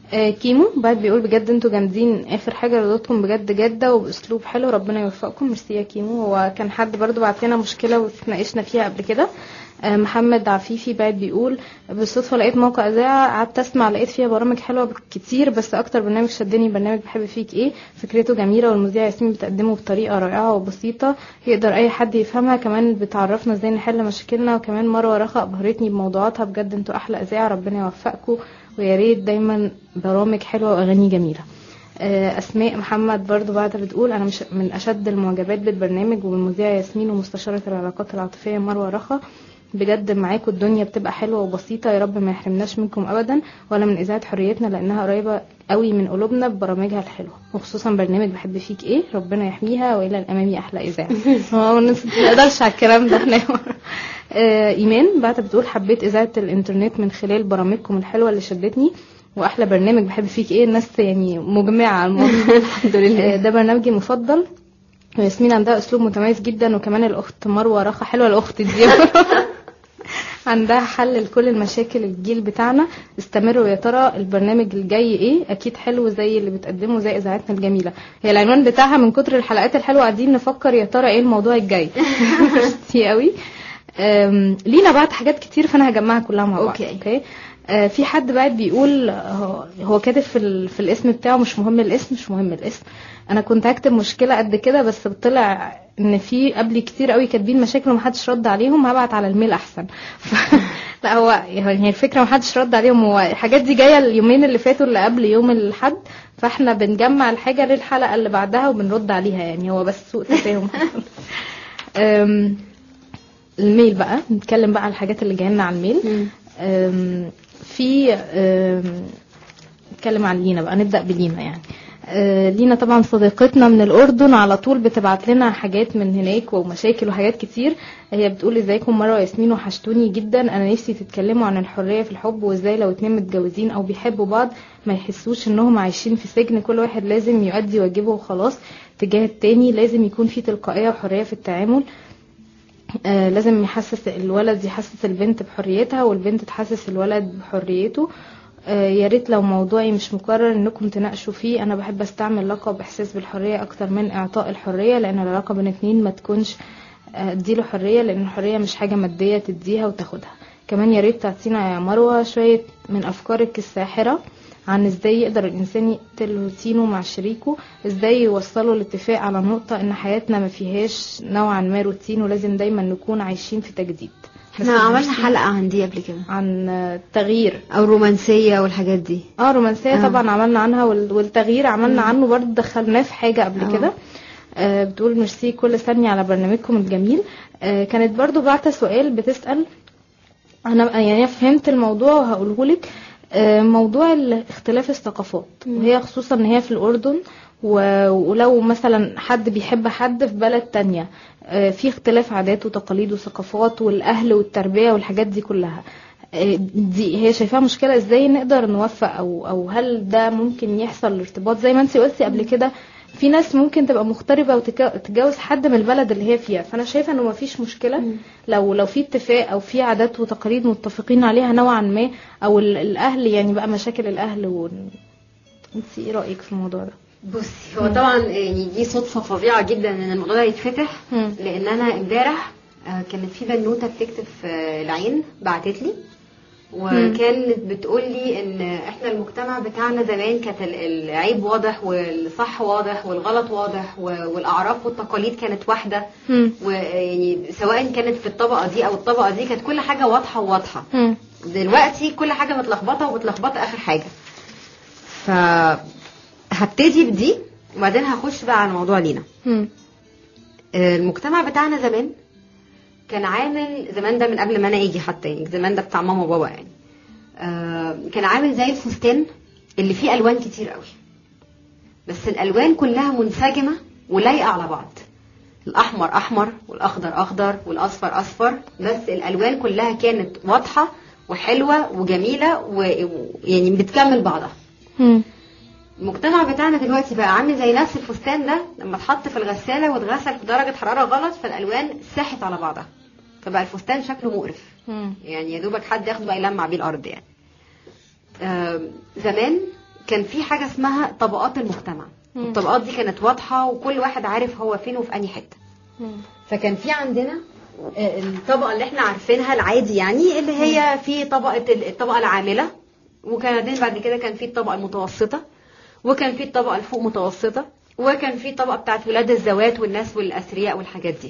آه كيمو بعد بيقول بجد انتوا جامدين اخر حاجه رضتكم بجد جاده وباسلوب حلو ربنا يوفقكم ميرسي يا كيمو هو كان حد برضو بعت لنا مشكله واتناقشنا فيها قبل كده آه محمد عفيفي بعد بيقول بالصدفه لقيت موقع اذاعه قعدت اسمع لقيت فيها برامج حلوه كتير بس اكتر برنامج شدني برنامج بحب فيك ايه فكرته جميله والمذيع ياسمين بتقدمه بطريقه رائعه وبسيطه يقدر اي حد يفهمها كمان بتعرفنا ازاي نحل مشاكلنا وكمان مروه رخا ابهرتني بموضوعاتها بجد انتوا احلى اذاعه ربنا يوفقكم ويا ريت دايما برامج حلوه واغاني جميله آه، اسماء محمد برضو بعد بتقول انا مش من اشد المعجبات بالبرنامج وبالمذيعه ياسمين ومستشاره العلاقات العاطفيه مروه رخا بجد معاكم الدنيا بتبقى حلوه وبسيطه يا رب ما يحرمناش منكم ابدا ولا من اذاعه حريتنا لانها قريبه قوي من قلوبنا ببرامجها الحلوه وخصوصا برنامج بحب فيك ايه ربنا يحميها والى الامام احلى اذاعه هو ما نقدرش على الكلام ده احنا آه، ايمان بعد بتقول حبيت اذاعه الانترنت من خلال برامجكم الحلوه اللي شدتني واحلى برنامج بحب فيك ايه الناس يعني مجمعه على الموضوع الحمد لله آه، ده برنامجي المفضل وياسمين عندها اسلوب متميز جدا وكمان الاخت مروه رخا حلوه الاخت دي عندها حل لكل المشاكل الجيل بتاعنا استمروا يا ترى البرنامج الجاي ايه اكيد حلو زي اللي بتقدمه زي اذاعتنا الجميله هي العنوان بتاعها من كتر الحلقات الحلوه قاعدين نفكر يا ترى ايه الموضوع الجاي ميرسي قوي أم، لينا بعت حاجات كتير فانا هجمعها كلها مع بعض أوكي. اوكي آه، في حد بعد بيقول هو- هو كاتب في, ال- في الاسم بتاعه مش مهم الاسم مش مهم الاسم انا كنت هكتب مشكله قد كده بس طلع ان في قبلي كتير قوي كاتبين مشاكل ومحدش رد عليهم هبعت على الميل احسن ف... لا هو يعني الفكره محدش رد عليهم هو الحاجات دي جايه اليومين اللي فاتوا اللي قبل يوم الاحد فاحنا بنجمع الحاجه للحلقه اللي بعدها وبنرد عليها يعني هو بس سوء تفاهم أم، الميل بقى نتكلم بقى على الحاجات اللي جايه لنا على الميل أم، في أم، نتكلم عن لينا بقى نبدأ بلينا يعني آه، لينا طبعا صديقتنا من الأردن على طول بتبعت لنا حاجات من هناك ومشاكل وحاجات كتير هي بتقول ازيكم مرة ياسمين وحشتوني جدا أنا نفسي تتكلموا عن الحرية في الحب وازاي لو اتنين متجوزين أو بيحبوا بعض ما يحسوش انهم عايشين في سجن كل واحد لازم يؤدي واجبه وخلاص تجاه التاني لازم يكون في تلقائية وحرية في التعامل آه، لازم يحسس الولد يحسس البنت بحريتها والبنت تحسس الولد بحريته آه، يا ريت لو موضوعي مش مكرر انكم تناقشوا فيه انا بحب استعمل لقب احساس بالحريه اكتر من اعطاء الحريه لان العلاقه بين اتنين ما تكونش آه، اديله حريه لان الحريه مش حاجه ماديه تديها وتاخدها كمان يا ريت تعطينا يا مروه شويه من افكارك الساحره عن ازاي يقدر الانسان يقتل روتينه مع شريكه ازاي يوصلوا الاتفاق على نقطه ان حياتنا ما فيهاش نوعا ما روتين ولازم دايما نكون عايشين في تجديد بس احنا عملنا مش- حلقة عن دي قبل كده عن آه، تغيير او رومانسية والحاجات دي اه رومانسية آه. طبعا عملنا عنها وال- والتغيير عملنا عنه برضه دخلناه في حاجة قبل آه. كده آه بتقول ميرسي كل ثانية على برنامجكم الجميل آه كانت برضه بعت سؤال بتسأل انا يعني أنا فهمت الموضوع وهقوله لك آه موضوع ال- اختلاف الثقافات وهي خصوصا ان هي في الاردن و- ولو مثلا حد بيحب حد في بلد تانية آه، في اختلاف عادات وتقاليد وثقافات والاهل والتربية والحاجات دي كلها آه، دي هي شايفاها مشكلة ازاي نقدر نوفق او او هل ده ممكن يحصل الارتباط زي ما انت قلتي قبل كده في ناس ممكن تبقى مغتربة وتتجوز حد من البلد اللي هي فيها فانا شايفة انه مفيش مشكلة لو لو في اتفاق او في عادات وتقاليد متفقين عليها نوعا ما او ال- الاهل يعني بقى مشاكل الاهل و... انت ايه رايك في الموضوع ده بصي هو طبعا يعني دي صدفة فظيعة جدا ان الموضوع ده يتفتح مم. لان انا امبارح آه، كانت في بنوتة بتكتب في العين بعتت لي وكانت بتقول لي ان احنا المجتمع بتاعنا زمان كانت ال- العيب واضح والصح واضح والغلط واضح و- والاعراف والتقاليد كانت واحده مم. ويعني سواء كانت في الطبقه دي او الطبقه دي كانت كل حاجه واضحه وواضحه مم. دلوقتي كل حاجه متلخبطه ومتلخبطه اخر حاجه ف هبتدي بدي وبعدين هخش بقى على موضوع لينا مم. المجتمع بتاعنا زمان كان عامل زمان ده من قبل ما انا اجي حتى يعني زمان ده بتاع ماما وبابا يعني آه، كان عامل زي الفستان اللي فيه الوان كتير قوي بس الالوان كلها منسجمه ولايقه على بعض الاحمر احمر والاخضر اخضر والاصفر اصفر بس الالوان كلها كانت واضحه وحلوه وجميله ويعني بتكمل بعضها مم. المجتمع بتاعنا دلوقتي بقى عامل زي نفس الفستان ده لما اتحط في الغساله واتغسل في درجه حراره غلط فالالوان ساحت على بعضها فبقى الفستان شكله مقرف مم. يعني يا دوبك حد ياخده بقى يلمع بيه الارض يعني آم، زمان كان في حاجه اسمها طبقات المجتمع مم. الطبقات دي كانت واضحه وكل واحد عارف هو فين وفي انهي حته مم. فكان في عندنا آه، الطبقه اللي احنا عارفينها العادي يعني اللي هي في طبقه ال- الطبقه العامله وكان بعد كده كان في الطبقه المتوسطه وكان في الطبقه الفوق متوسطه وكان في الطبقه بتاعت ولاد الزوات والناس والاثرياء والحاجات دي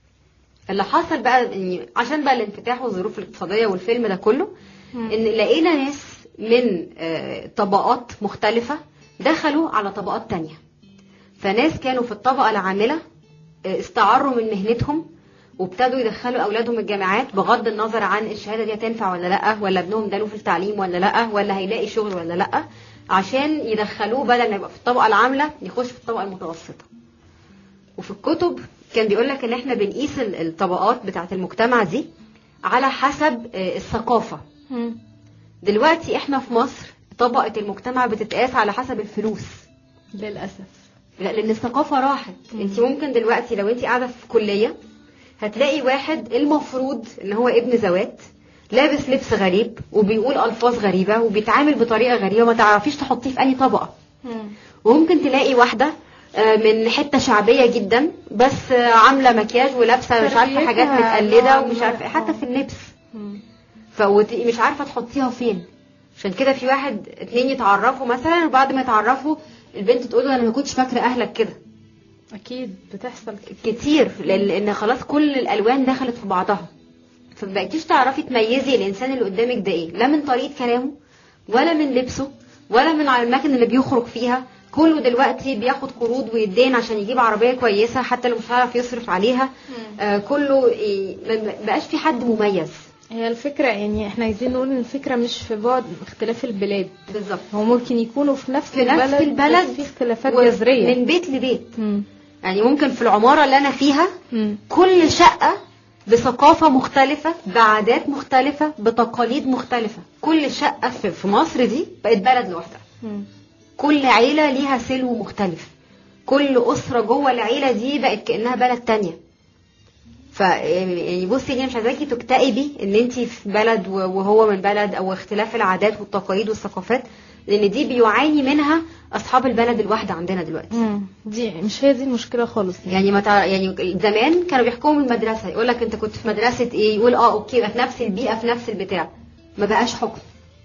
اللي حصل بقى يعني عشان بقى الانفتاح والظروف الاقتصاديه والفيلم ده كله مم. ان لقينا ناس من آه، طبقات مختلفه دخلوا على طبقات تانية فناس كانوا في الطبقه العامله آه، استعروا من مهنتهم وابتدوا يدخلوا اولادهم الجامعات بغض النظر عن الشهاده دي هتنفع ولا لا ولا ابنهم ده له في التعليم ولا لا ولا هيلاقي شغل ولا لا عشان يدخلوه بدل ما يبقى في الطبقه العامله يخش في الطبقه المتوسطه وفي الكتب كان بيقول لك ان احنا بنقيس ال- الطبقات بتاعه المجتمع دي على حسب آه، الثقافه مم. دلوقتي احنا في مصر طبقه المجتمع بتتقاس على حسب الفلوس للاسف لا لان الثقافه راحت مم. انت ممكن دلوقتي لو انت قاعده في كليه هتلاقي واحد المفروض ان هو ابن زوات لابس لبس غريب وبيقول الفاظ غريبه وبيتعامل بطريقه غريبه ما تعرفيش تحطيه في اي طبقه مم. وممكن تلاقي واحده آه، من حته شعبيه جدا بس آه، عامله مكياج ولابسه مش عارفه حاجات تربيتها متقلده نوعاً ومش ما. عارفه حتى آه. في اللبس مم. فمش عارفه تحطيها فين عشان كده في واحد اتنين يتعرفوا مثلا وبعد ما يتعرفوا البنت تقول له انا ما كنتش فاكره اهلك كده اكيد بتحصل كده كتير لان لأن خلاص كل الالوان دخلت في بعضها فمبقيتيش تعرفي تميزي الانسان اللي قدامك ده ايه لا من طريقه كلامه ولا من لبسه ولا من على الاماكن اللي بيخرج فيها كله دلوقتي بياخد قروض ويدين عشان يجيب عربيه كويسه حتى لو مش هيعرف يصرف عليها آه كله إيه ما بقاش في حد مميز هي الفكرة يعني احنا عايزين نقول ان الفكرة مش في بعد اختلاف البلاد بالظبط هو ممكن يكونوا في نفس في البلد نفس البلد بس في اختلافات و- جذرية من بيت لبيت مم. يعني ممكن في العماره اللي انا فيها مم. كل شقة بثقافة مختلفة بعادات مختلفة بتقاليد مختلفة كل شقة في في مصر دي بقت بلد لوحدها مم. كل عيلة ليها سلو مختلف كل أسرة جوه العيلة دي بقت كأنها بلد تانية ف يعني بصي هي مش عايزاكي تكتئبي ان انت في بلد و- وهو من بلد او اختلاف العادات والتقاليد والثقافات لان دي بيعاني منها اصحاب البلد الواحده عندنا دلوقتي مم. دي مش هي دي المشكلة خالص يعني ما تع... يعني زمان كانوا بيحكموا من المدرسه يقول لك انت كنت في مدرسه ايه يقول اه اوكي يبقى في نفس البيئه في نفس البتاع ما بقاش حكم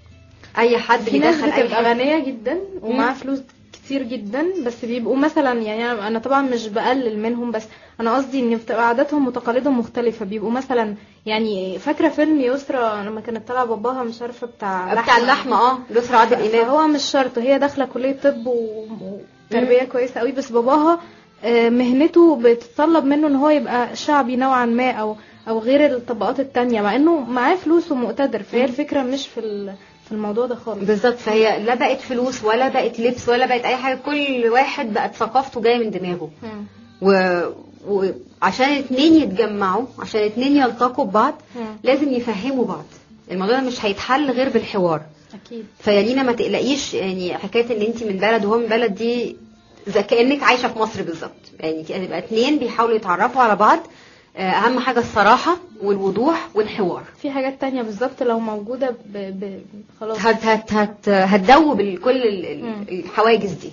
اي حد في ناس بيدخل اي بتبقى حاجه غنية جدا ومعاها فلوس كتير جدا بس بيبقوا مثلا يعني أنا- انا طبعا مش بقلل منهم بس انا قصدي ان بتبقى عاداتهم وتقاليدهم مختلفة بيبقوا مثلا يعني فاكرة فيلم يسرا لما كانت طالعة باباها مش عارفة بتاع بتاع اللحمه اه الاسره عادل امام فهو مش شرط هي داخله كليه طب و- وتربيه كويسه قوي بس باباها آه، مهنته بتتطلب منه ان هو يبقى شعبي نوعا ما او او غير الطبقات التانية مع انه معاه فلوس ومقتدر فهي الفكره مش في ال- في الموضوع ده خالص بالظبط فهي لا بقت فلوس ولا بقت لبس ولا بقت اي حاجه كل واحد بقت ثقافته جايه من دماغه مم. و... وعشان اتنين يتجمعوا عشان اتنين يلتقوا ببعض مم. لازم يفهموا بعض الموضوع ده مش هيتحل غير بالحوار اكيد فيا لينا ما تقلقيش يعني حكايه ان انت من بلد وهو من بلد دي زي كانك عايشه في مصر بالظبط يعني كده يبقى اتنين بيحاولوا يتعرفوا على بعض آه، اهم حاجه الصراحه والوضوح والحوار في حاجات تانية بالظبط لو موجوده ب... ب... خلاص هت هت هت هتدوب ال- كل ال- ال- مم. الحواجز دي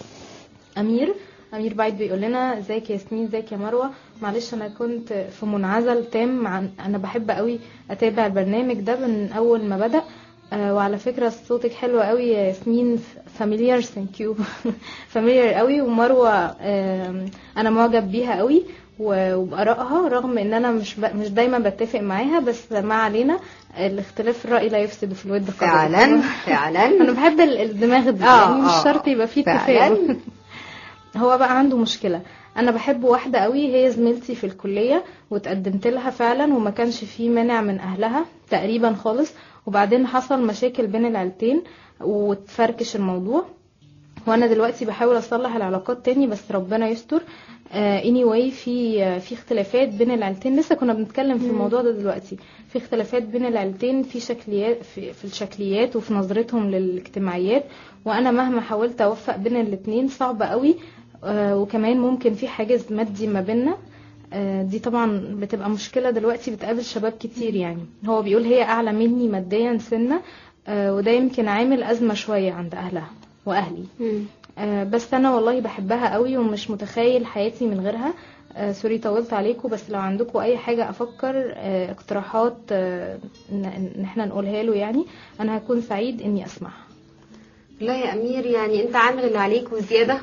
امير امير بعيد بيقول لنا ازيك يا ياسمين ازيك يا مروه معلش انا كنت في منعزل تام عن انا بحب قوي اتابع البرنامج ده من اول ما بدا آه وعلى فكره صوتك حلو قوي يا ياسمين فاميليار ثانك يو فاميليار قوي ومروه آه انا معجب بيها قوي و- وبارائها رغم ان انا مش ب... مش دايما بتفق معاها بس ما علينا الاختلاف الراي لا يفسد في الود قضية. فعلا فعلا انا بحب ال- الدماغ دي آه، يعني مش آه، شرط يبقى فيه فعلاً. اتفاق هو بقى عنده مشكلة انا بحب واحدة قوي هي زميلتي في الكلية وتقدمت لها فعلا وما كانش فيه مانع من اهلها تقريبا خالص وبعدين حصل مشاكل بين العيلتين وتفركش الموضوع وانا دلوقتي بحاول اصلح العلاقات تاني بس ربنا يستر آه anyway في آه في اختلافات بين العيلتين لسه كنا بنتكلم في الموضوع ده دلوقتي في اختلافات بين العيلتين في شكليات في, في الشكليات وفي نظرتهم للاجتماعيات وانا مهما حاولت اوفق بين الاتنين صعب قوي آه وكمان ممكن في حاجز مادي ما بيننا آه، دي طبعا بتبقى مشكلة دلوقتي بتقابل شباب كتير يعني هو بيقول هي أعلى مني ماديا سنة آه، وده يمكن عامل أزمة شوية عند أهلها واهلي آه، بس انا والله بحبها قوي ومش متخيل حياتي من غيرها آه، سوري طولت عليكم بس لو عندكم اي حاجه افكر آه، اقتراحات آه، ان إن احنا نقولها له يعني انا هكون سعيد اني اسمعها لا يا امير يعني انت عامل اللي عليك وزياده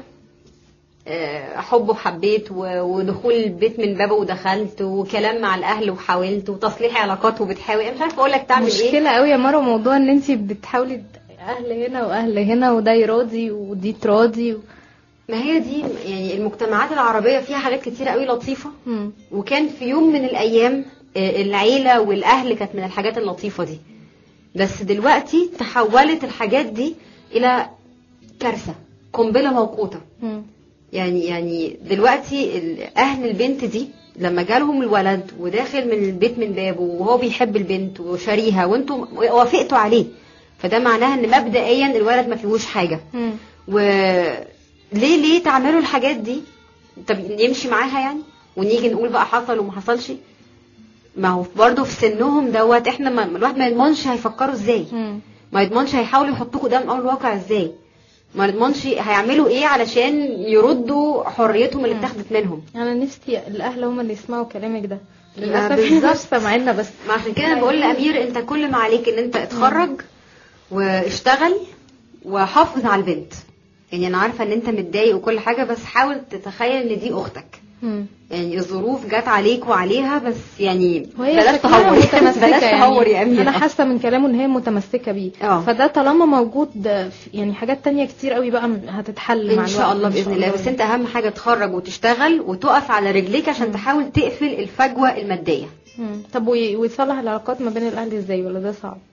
آه، حب وحبيت و- ودخول البيت من بابه ودخلت وكلام مع الاهل وحاولت وتصليح علاقات وبتحاول انا مش عارفه اقول لك تعمل ايه مشكله قوي يا مروه موضوع ان انت بتحاولي ت- اهل هنا واهل هنا وده يراضي ودي تراضي و... ما هي دي يعني المجتمعات العربيه فيها حاجات كتيره قوي لطيفه مم. وكان في يوم من الايام آه، العيله والاهل كانت من الحاجات اللطيفه دي بس دلوقتي تحولت الحاجات دي الى كارثه قنبله موقوته مم. يعني يعني دلوقتي ال- اهل البنت دي لما جالهم الولد وداخل من البيت من بابه وهو بيحب البنت وشاريها وانتم وافقتوا عليه فده معناها ان مبدئيا الولد ما فيهوش حاجه مم. وليه ليه تعملوا الحاجات دي طب نمشي معاها يعني ونيجي نقول بقى حصل وما حصلش ما هو برضه في سنهم دوت احنا ما الواحد ما يضمنش هيفكروا ازاي مم. ما يضمنش هيحاولوا يحطوكوا قدام امر الواقع ازاي ما يضمنش هيعملوا ايه علشان يردوا حريتهم اللي مم. اتاخدت منهم انا نفسي الاهل هم اللي يسمعوا كلامك ده ما للاسف بالظبط. مش سامعيننا بس ما عشان كده بقول لامير انت كل ما عليك ان انت اتخرج واشتغل وحافظ على البنت يعني انا عارفه ان انت متضايق وكل حاجه بس حاول تتخيل ان دي اختك مم. يعني الظروف جت عليك وعليها بس يعني وهي بلاش شكلها تهور متمسكة بلاش تهور يا امير انا حاسه من كلامه ان هي متمسكه بيه اه. فده طالما موجود في- يعني حاجات تانية كتير قوي بقى هتتحل مع ان الوقت شاء الله إن باذن الله بس انت اهم حاجه تخرج وتشتغل وتقف على رجليك عشان تحاول تقفل الفجوه الماديه مم. طب وي- ويصلح العلاقات ما بين الاهل ازاي ولا ده صعب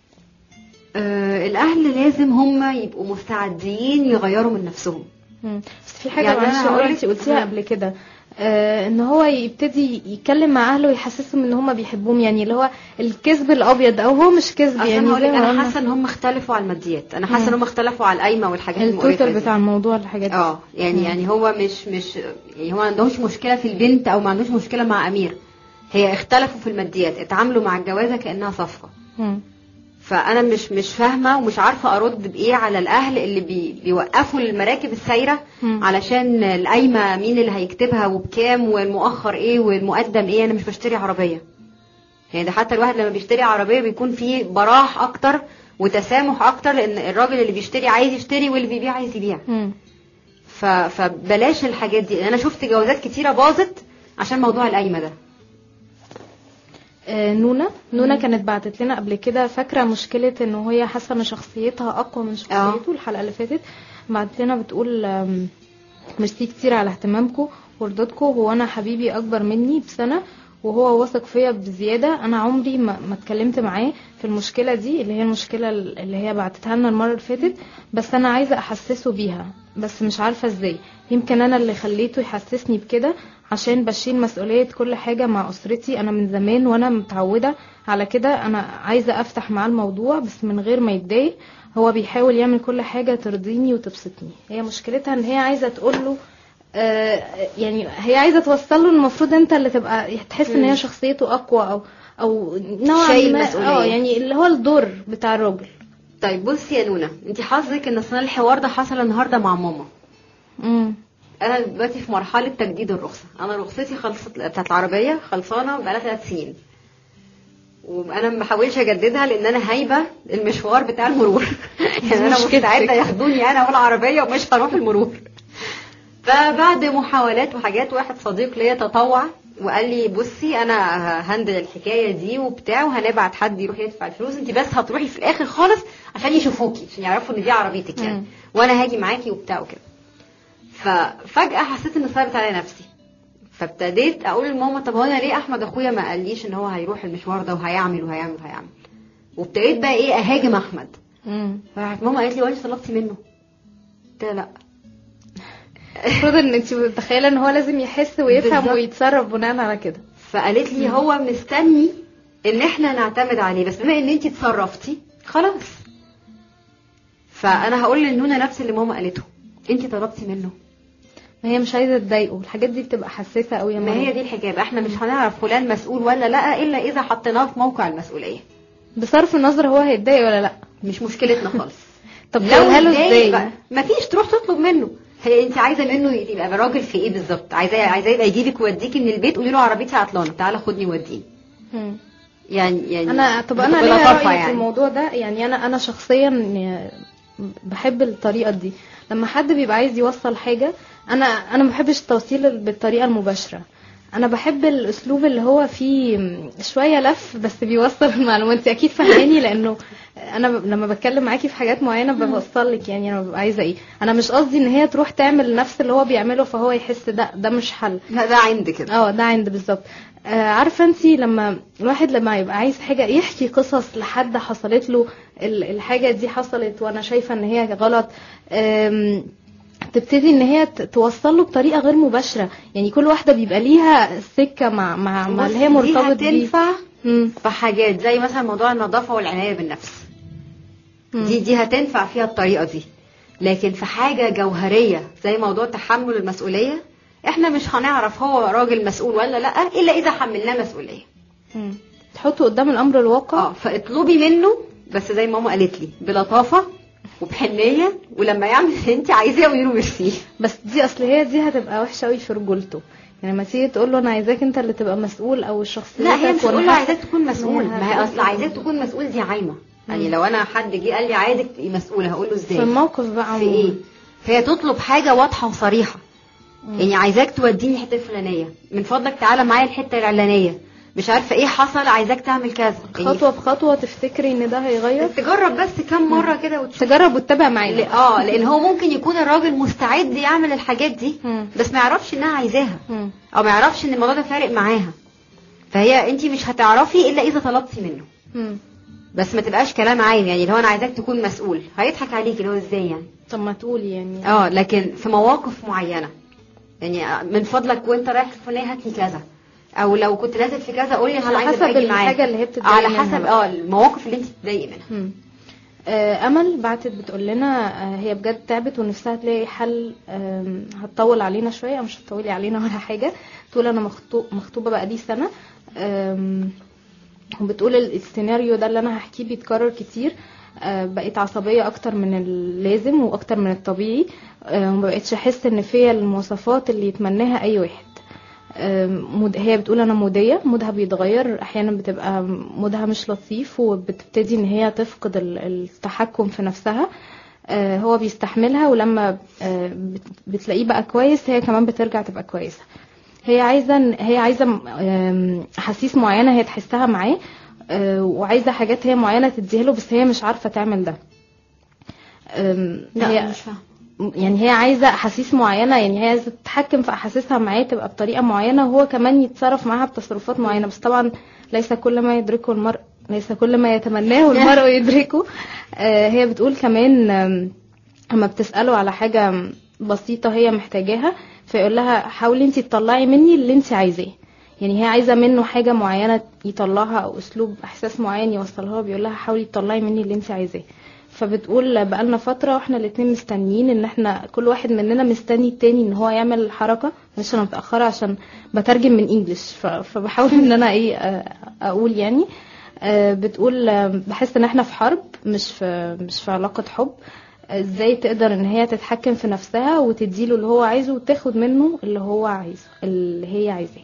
آه الاهل لازم هم يبقوا مستعدين يغيروا من نفسهم مم. بس في حاجه يعني معلش أنا يا مرة هقولك- انت قلتيها مم. قبل كده آه ان هو يبتدي يتكلم مع اهله ويحسسهم ان هم بيحبوهم يعني اللي هو الكذب الابيض او هو مش كذب اصل يعني انا هقول زي لك ما انا قلنا. حاسه ان هم اختلفوا على الماديات انا مم. حاسه ان هم اختلفوا على القايمه والحاجات المقرفه التوتال دي بتاع الموضوع الحاجات دي اه يعني مم. يعني هو مش مش يعني هو ما عندهمش مشكله في البنت او ما عندوش مشكله مع امير هي اختلفوا في الماديات اتعاملوا مع الجوازه كانها صفقه مم. فانا مش مش فاهمه ومش عارفه ارد بايه على الاهل اللي بي بيوقفوا المراكب السايره مم. علشان القايمه مين اللي هيكتبها وبكام والمؤخر ايه والمقدم ايه انا مش بشتري عربيه يعني ده حتى الواحد لما بيشتري عربيه بيكون فيه براح اكتر وتسامح اكتر لان الراجل اللي بيشتري عايز يشتري واللي بيبيع عايز يبيع مم. ف... فبلاش الحاجات دي انا شفت جوازات كتيره باظت عشان موضوع القايمه ده آه، نونا نونا كانت بعتت لنا قبل كده فاكره مشكله ان هي حاسه ان شخصيتها اقوى من شخصيته الحلقه اللي فاتت بعتت لنا بتقول آم، ميرسي كتير على اهتمامكم ورضاكم هو انا حبيبي اكبر مني بسنه وهو واثق فيا بزياده انا عمري ما ما اتكلمت معاه في المشكله دي اللي هي المشكله اللي هي بعتتها لنا المره اللي فاتت بس انا عايزه احسسه بيها بس مش عارفه ازاي يمكن انا اللي خليته يحسسني بكده عشان بشيل مسؤوليه كل حاجه مع اسرتي انا من زمان وانا متعوده على كده انا عايزه افتح معاه الموضوع بس من غير ما يتضايق هو بيحاول يعمل كل حاجه ترضيني وتبسطني هي مشكلتها ان هي عايزه تقول له آه، يعني هي عايزه توصل له المفروض انت اللي تبقى تحس ان مم. هي شخصيته اقوى او او نوعا شايل ما مسؤولية. اه يعني اللي هو الدور بتاع الراجل طيب بصي يا نونا انت حظك ان اصلا الحوار ده حصل النهارده مع ماما امم انا دلوقتي في مرحله تجديد الرخصه انا رخصتي خلصت بتاعت العربيه خلصانه بقالها ثلاث سنين وانا ما بحاولش اجددها لان انا هايبه المشوار بتاع المرور يعني انا مشكلتك. مستعده ياخدوني انا والعربيه ومش هروح المرور فبعد محاولات وحاجات واحد صديق ليا تطوع وقال لي بصي انا هندل الحكايه دي وبتاع وهنبعت حد يروح يدفع الفلوس انت بس هتروحي في الاخر خالص عشان يشوفوكي عشان يعرفوا ان دي عربيتك يعني مم. وانا هاجي معاكي وبتاع وكده ففجاه حسيت ان صعبت عليا نفسي فابتديت اقول لماما طب هو انا ليه احمد اخويا ما قاليش ان هو هيروح المشوار ده وهيعمل وهيعمل وهيعمل وابتديت بقى ايه اهاجم احمد امم فراحت ماما قالت لي وانت طلبتي منه قلت لها لا المفروض ان انت متخيله ان هو لازم يحس ويفهم بالظبط. ويتصرف بناء على كده فقالت لي هو مستني ان احنا نعتمد عليه بس بما ان انت اتصرفتي خلاص فانا هقول لنونا نفس اللي ماما قالته انت طلبتي منه ما هي مش عايزه تضايقه الحاجات دي بتبقى حساسه قوي يا ما ماما هي دي الحكايه بقى احنا مش هنعرف فلان مسؤول ولا لا الا اذا حطيناه في موقع المسؤوليه بصرف النظر هو هيتضايق ولا لا مش مشكلتنا خالص طب لو تقولها له اتضايق ازاي بقى، مفيش تروح تطلب منه هي انت عايزه منه يبقى راجل في ايه بالظبط عايزاه عايزاه يبقى يجيبك ويوديكي من البيت قولي له عربيتي عطلانه تعالى خدني وديني مم. يعني يعني انا طب انا بلطافة ليا رأي في يعني. الموضوع ده يعني انا انا شخصيا بحب الطريقة دي لما حد بيبقى عايز يوصل حاجة انا انا ما بحبش التوصيل بالطريقة المباشرة انا بحب الاسلوب اللي هو فيه شوية لف بس بيوصل المعلومات انت اكيد فاهماني لانه انا ب- لما بتكلم معاكي في حاجات معينة بوصل لك يعني انا ببقى عايزة ايه انا مش قصدي ان هي تروح تعمل نفس اللي هو بيعمله فهو يحس ده ده مش حل لا ده عند كده اه ده عند بالظبط آه عارفه انت لما الواحد لما يبقى عايز حاجه يحكي قصص لحد حصلت له ال- الحاجه دي حصلت وانا شايفه ان هي غلط آم، تبتدي ان هي ت- توصل له بطريقه غير مباشره يعني كل واحده بيبقى ليها سكه مع مع, مع اللي هي بصي، دي مرتبط بيه هتنفع مم، في حاجات زي مثلا موضوع النظافه والعنايه بالنفس مم. دي دي هتنفع فيها الطريقه دي لكن في حاجه جوهريه زي موضوع تحمل المسؤوليه احنا مش هنعرف هو راجل مسؤول ولا لا الا اذا حملناه مسؤوليه مم. تحطه قدام الامر الواقع اه فاطلبي منه بس زي ما ماما قالت لي بلطافه وبحنيه ولما يعمل اللي انت عايزاه قولي له ميرسي بس دي اصل هي دي هتبقى وحشه قوي في رجولته يعني لما تيجي تقول له انا عايزاك انت اللي تبقى مسؤول او الشخصيه لا هي مش تقول له عايزاك تكون مسؤول ما هي اصل عايزاك تكون مسؤول دي عايمه يعني مم. لو انا حد جه قال لي عايزك تبقي مسؤوله هقول له في ازاي الموقف بقى في ايه فهي تطلب حاجه واضحه وصريحه يعني عايزاك توديني الحته الفلانيه من فضلك تعالى معايا الحته العلانيه مش عارفه ايه حصل عايزاك تعمل كذا يعني خطوه بخطوه تفتكري ان ده هيغير تجرب بس كم مره كده وتشوف تجرب وتتابع ل- معايا اه لان هو ممكن يكون الراجل مستعد يعمل الحاجات دي مم. بس ما يعرفش انها عايزاها مم. او ما يعرفش ان الموضوع ده فارق معاها فهي انت مش هتعرفي الا اذا طلبتي منه مم. بس ما تبقاش كلام عايم يعني اللي هو انا عايزاك تكون مسؤول هيضحك عليك اللي هو ازاي يعني طب ما تقولي يعني اه لكن في مواقف معينه يعني من فضلك وانت رايح الفلانيه هات لي كذا او لو كنت نازل في كذا قول لي على عايزة حسب أبقى أجي معاك. الحاجة اللي هي بتتضايق على منها حسب بقى. اه المواقف اللي انت بتضايقي منها مم. آه، امل بعتت بتقول لنا آه، هي بجد تعبت ونفسها تلاقي حل آم، هتطول علينا شويه مش هتطولي علينا ولا حاجه تقول انا مخطو- مخطوبه بقى دي سنه آم، وبتقول ال- السيناريو ده اللي انا هحكيه بيتكرر كتير آه، بقيت عصبيه اكتر من اللازم واكتر من الطبيعي آه، ومبقتش احس ان فيا المواصفات اللي يتمناها اي واحد آم، مود هي بتقول انا موديه مودها بيتغير احيانا بتبقى مودها مش لطيف وبتبتدي ان هي تفقد ال- التحكم في نفسها آه، هو بيستحملها ولما آه، بت- بتلاقيه بقى كويس هي كمان بترجع تبقى كويسه هي عايزه إن- هي عايزه آم، احاسيس معينه هي تحسها معاه آه، وعايزه حاجات هي معينه تديها له بس هي مش عارفه تعمل ده آم، لا هي مش فاهمه يعني هي عايزه احاسيس معينه يعني هي عايزه تتحكم في احاسيسها معاه تبقى بطريقه معينه وهو كمان يتصرف معاها بتصرفات معينه بس طبعا ليس كل ما يدركه المرء ليس كل ما يتمناه المرء يدركه آه، هي بتقول كمان آم، لما بتساله على حاجه بسيطه هي محتاجاها فيقول لها حاولي انت تطلعي مني اللي انت عايزاه يعني هي عايزه منه حاجه معينه يطلعها او اسلوب احساس معين يوصلها بيقول لها حاولي تطلعي مني اللي انت عايزاه فبتقول بقالنا فتره واحنا الاتنين مستنيين ان احنا كل واحد مننا مستني التاني ان هو يعمل الحركه مش انا متاخره عشان بترجم من انجلش ف- فبحاول ان انا ايه آه، اقول يعني آه، بتقول آه، بحس ان احنا في حرب مش في مش في علاقه حب ازاي تقدر ان هي تتحكم في نفسها وتديله اللي هو عايزه وتاخد منه اللي هو عايزه اللي هي عايزاه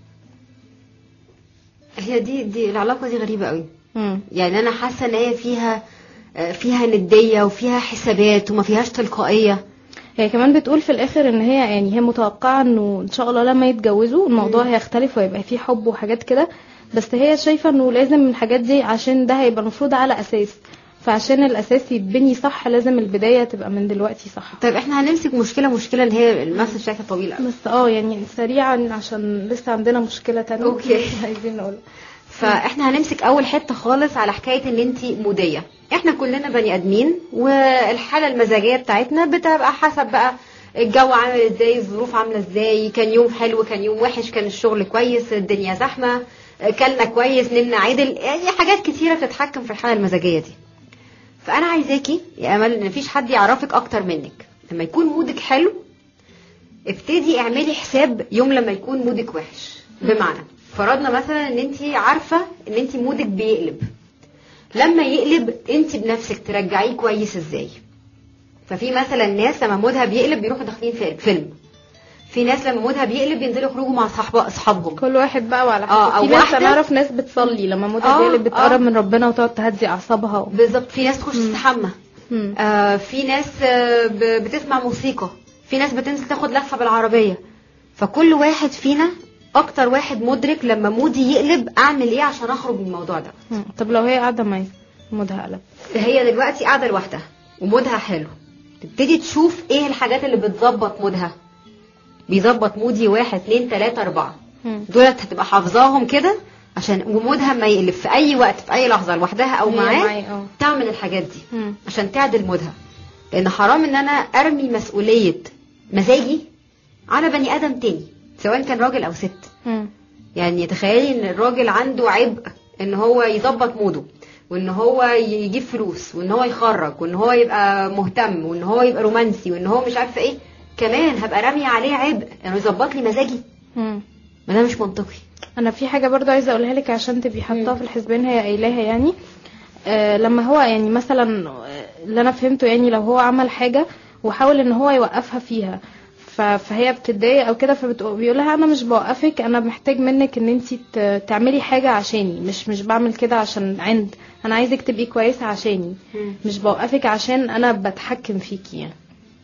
هي دي دي العلاقه دي غريبه قوي مم. يعني انا حاسه ان هي فيها آه، فيها نديه وفيها حسابات وما فيهاش تلقائيه هي كمان بتقول في الاخر ان هي يعني هي متوقعه انه ان شاء الله لما يتجوزوا الموضوع هيختلف ويبقى فيه حب وحاجات كده بس هي شايفه انه لازم الحاجات دي عشان ده هيبقى المفروض على اساس فعشان الاساس يتبني صح لازم البدايه تبقى من دلوقتي صح طيب احنا هنمسك مشكله مشكله اللي هي المسج بتاعتها طويله قوي. بس اه يعني سريعا عشان لسه عندنا مشكله تانية أوكي. عايزين نقول فاحنا هنمسك اول حته خالص على حكايه ان انت موديه احنا كلنا بني ادمين والحاله المزاجيه بتاعتنا بتبقى حسب بقى الجو عامل ازاي الظروف عامله ازاي كان يوم حلو كان يوم وحش كان الشغل كويس الدنيا زحمه كلنا كويس نمنا عدل يعني حاجات كتيره بتتحكم في الحاله المزاجيه دي فانا عايزاكي يا امل ان مفيش حد يعرفك اكتر منك لما يكون مودك حلو ابتدي اعملي حساب يوم لما يكون مودك وحش بمعنى فرضنا مثلا ان انت عارفه ان انت مودك بيقلب لما يقلب انت بنفسك ترجعيه كويس ازاي ففي مثلا ناس لما مودها بيقلب بيروحوا داخلين في فيلم في ناس لما مودها بيقلب بينزلوا يخرجوا مع صحاب اصحابهم كل واحد بقى وعلى آه، حسب أو في ناس واحدة- انا اعرف ناس بتصلي لما مودها آه، بيقلب بتقرب آه. من ربنا وتقعد تهدي اعصابها و... بالظبط في ناس تخش تستحمى مم. آه في ناس آه ب- بتسمع موسيقى في ناس بتنزل تاخد لفه بالعربيه فكل واحد فينا اكتر واحد مدرك لما مودي يقلب اعمل ايه عشان اخرج من الموضوع ده مم. طب لو هي قاعده معايا مودها قلب هي دلوقتي قاعده لوحدها ومودها حلو تبتدي تشوف ايه الحاجات اللي بتظبط مودها بيظبط مودي واحد اتنين تلاته اربعه مم. دولت هتبقى حافظاهم كده عشان ومودها ما يقلب في اي وقت في اي لحظه لوحدها او هي معاه معايا، اه. تعمل الحاجات دي مم. عشان تعدل مودها لان حرام ان انا ارمي مسؤوليه مزاجي على بني ادم تاني سواء كان راجل او ست مم. يعني تخيلي ان الراجل عنده عبء ان هو يظبط موده وان هو يجيب فلوس وان هو يخرج وان هو يبقى مهتم وان هو يبقى رومانسي وان هو مش عارفه ايه كمان هبقى راميه عليه عبء انه يظبط لي مزاجي مم. ما ده مش منطقي انا في حاجه برضو عايزه اقولها لك عشان تبقي حاطاها في الحسبان هي قايلاها يعني آه لما هو يعني مثلا آه، اللي انا فهمته يعني لو هو عمل حاجه وحاول ان هو يوقفها فيها ف- فهي بتتضايق او كده فبيقول لها انا مش بوقفك انا محتاج منك ان انت تعملي حاجه عشاني مش مش بعمل كده عشان عند انا عايزك تبقي كويسه عشاني مم. مش بوقفك عشان انا بتحكم فيكي يعني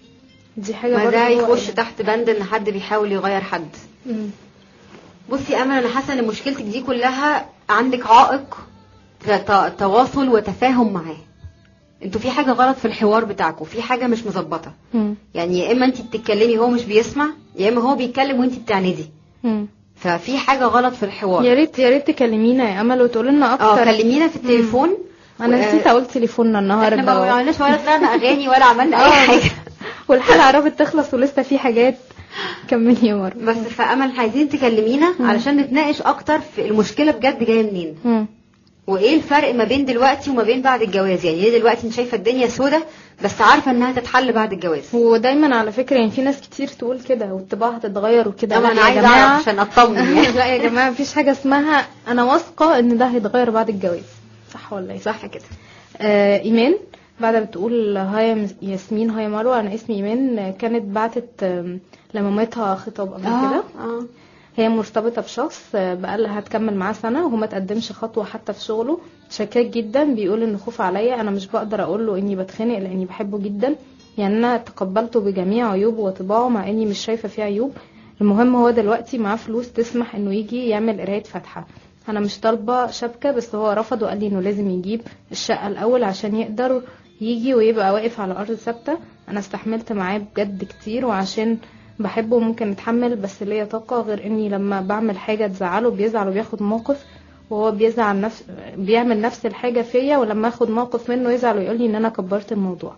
دي حاجه ما برضو ده هو يخش قايلها. تحت بند ان حد بيحاول يغير حد مم. بصي امل انا حاسه ان مشكلتك دي كلها عندك عائق ت- ت- تواصل وتفاهم معاه انتوا في حاجه غلط في الحوار بتاعكم في حاجه مش مظبطه مم. يعني يا اما انت بتتكلمي هو مش بيسمع يا اما هو بيتكلم وانت بتعندي مم. ففي حاجه غلط في الحوار يا ريت يا ريت تكلمينا يا امل وتقولي لنا اه اكتر كلمينا في التليفون انا و- نسيت اقول تليفوننا احنا النهارده ما و- عملناش ولا طلعنا اغاني ولا عملنا اي آه. حاجه والحلقه قربت تخلص ولسه في حاجات كملي يا مروه بس فامل عايزين تكلمينا علشان نتناقش اكتر في المشكله بجد جايه منين مم. وايه الفرق ما بين دلوقتي وما بين بعد الجواز يعني ليه دلوقتي انت شايفه الدنيا سودة بس عارفه انها تتحل بعد الجواز ودايما على فكره يعني في ناس كتير تقول كده والطباع هتتغير وكده طبعا لا انا يا عايزه جماعه اعرف عشان اطمن يعني لا يا جماعه مفيش حاجه اسمها انا واثقه ان ده هيتغير بعد الجواز صح ولا ايه صح كده آه ايمان بعد ما بتقول هاي يا ياسمين هاي مروه انا اسمي ايمان آه، كانت بعتت آم، لمامتها خطاب قبل كده اه هي مرتبطة بشخص آه، بقالها هتكمل معاه سنة وهو ما تقدمش خطوة حتى في شغله شكاك جدا بيقول ان خوف عليا انا مش بقدر اقول له اني بتخنق لاني بحبه جدا يعني انا تقبلته بجميع عيوبه وطباعه مع اني مش شايفة فيه عيوب المهم هو دلوقتي معاه فلوس تسمح انه يجي يعمل قراية فاتحة انا مش طالبة شبكة بس هو رفض وقال لي انه لازم يجيب الشقة الاول عشان يقدر يجي ويبقى واقف على ارض ثابتة انا استحملت معاه بجد كتير وعشان بحبه ممكن اتحمل بس ليا طاقة غير اني لما بعمل حاجة تزعله بيزعل وبياخد موقف وهو بيزعل نفس بيعمل نفس الحاجة فيا ولما اخد موقف منه يزعل ويقول لي ان انا كبرت الموضوع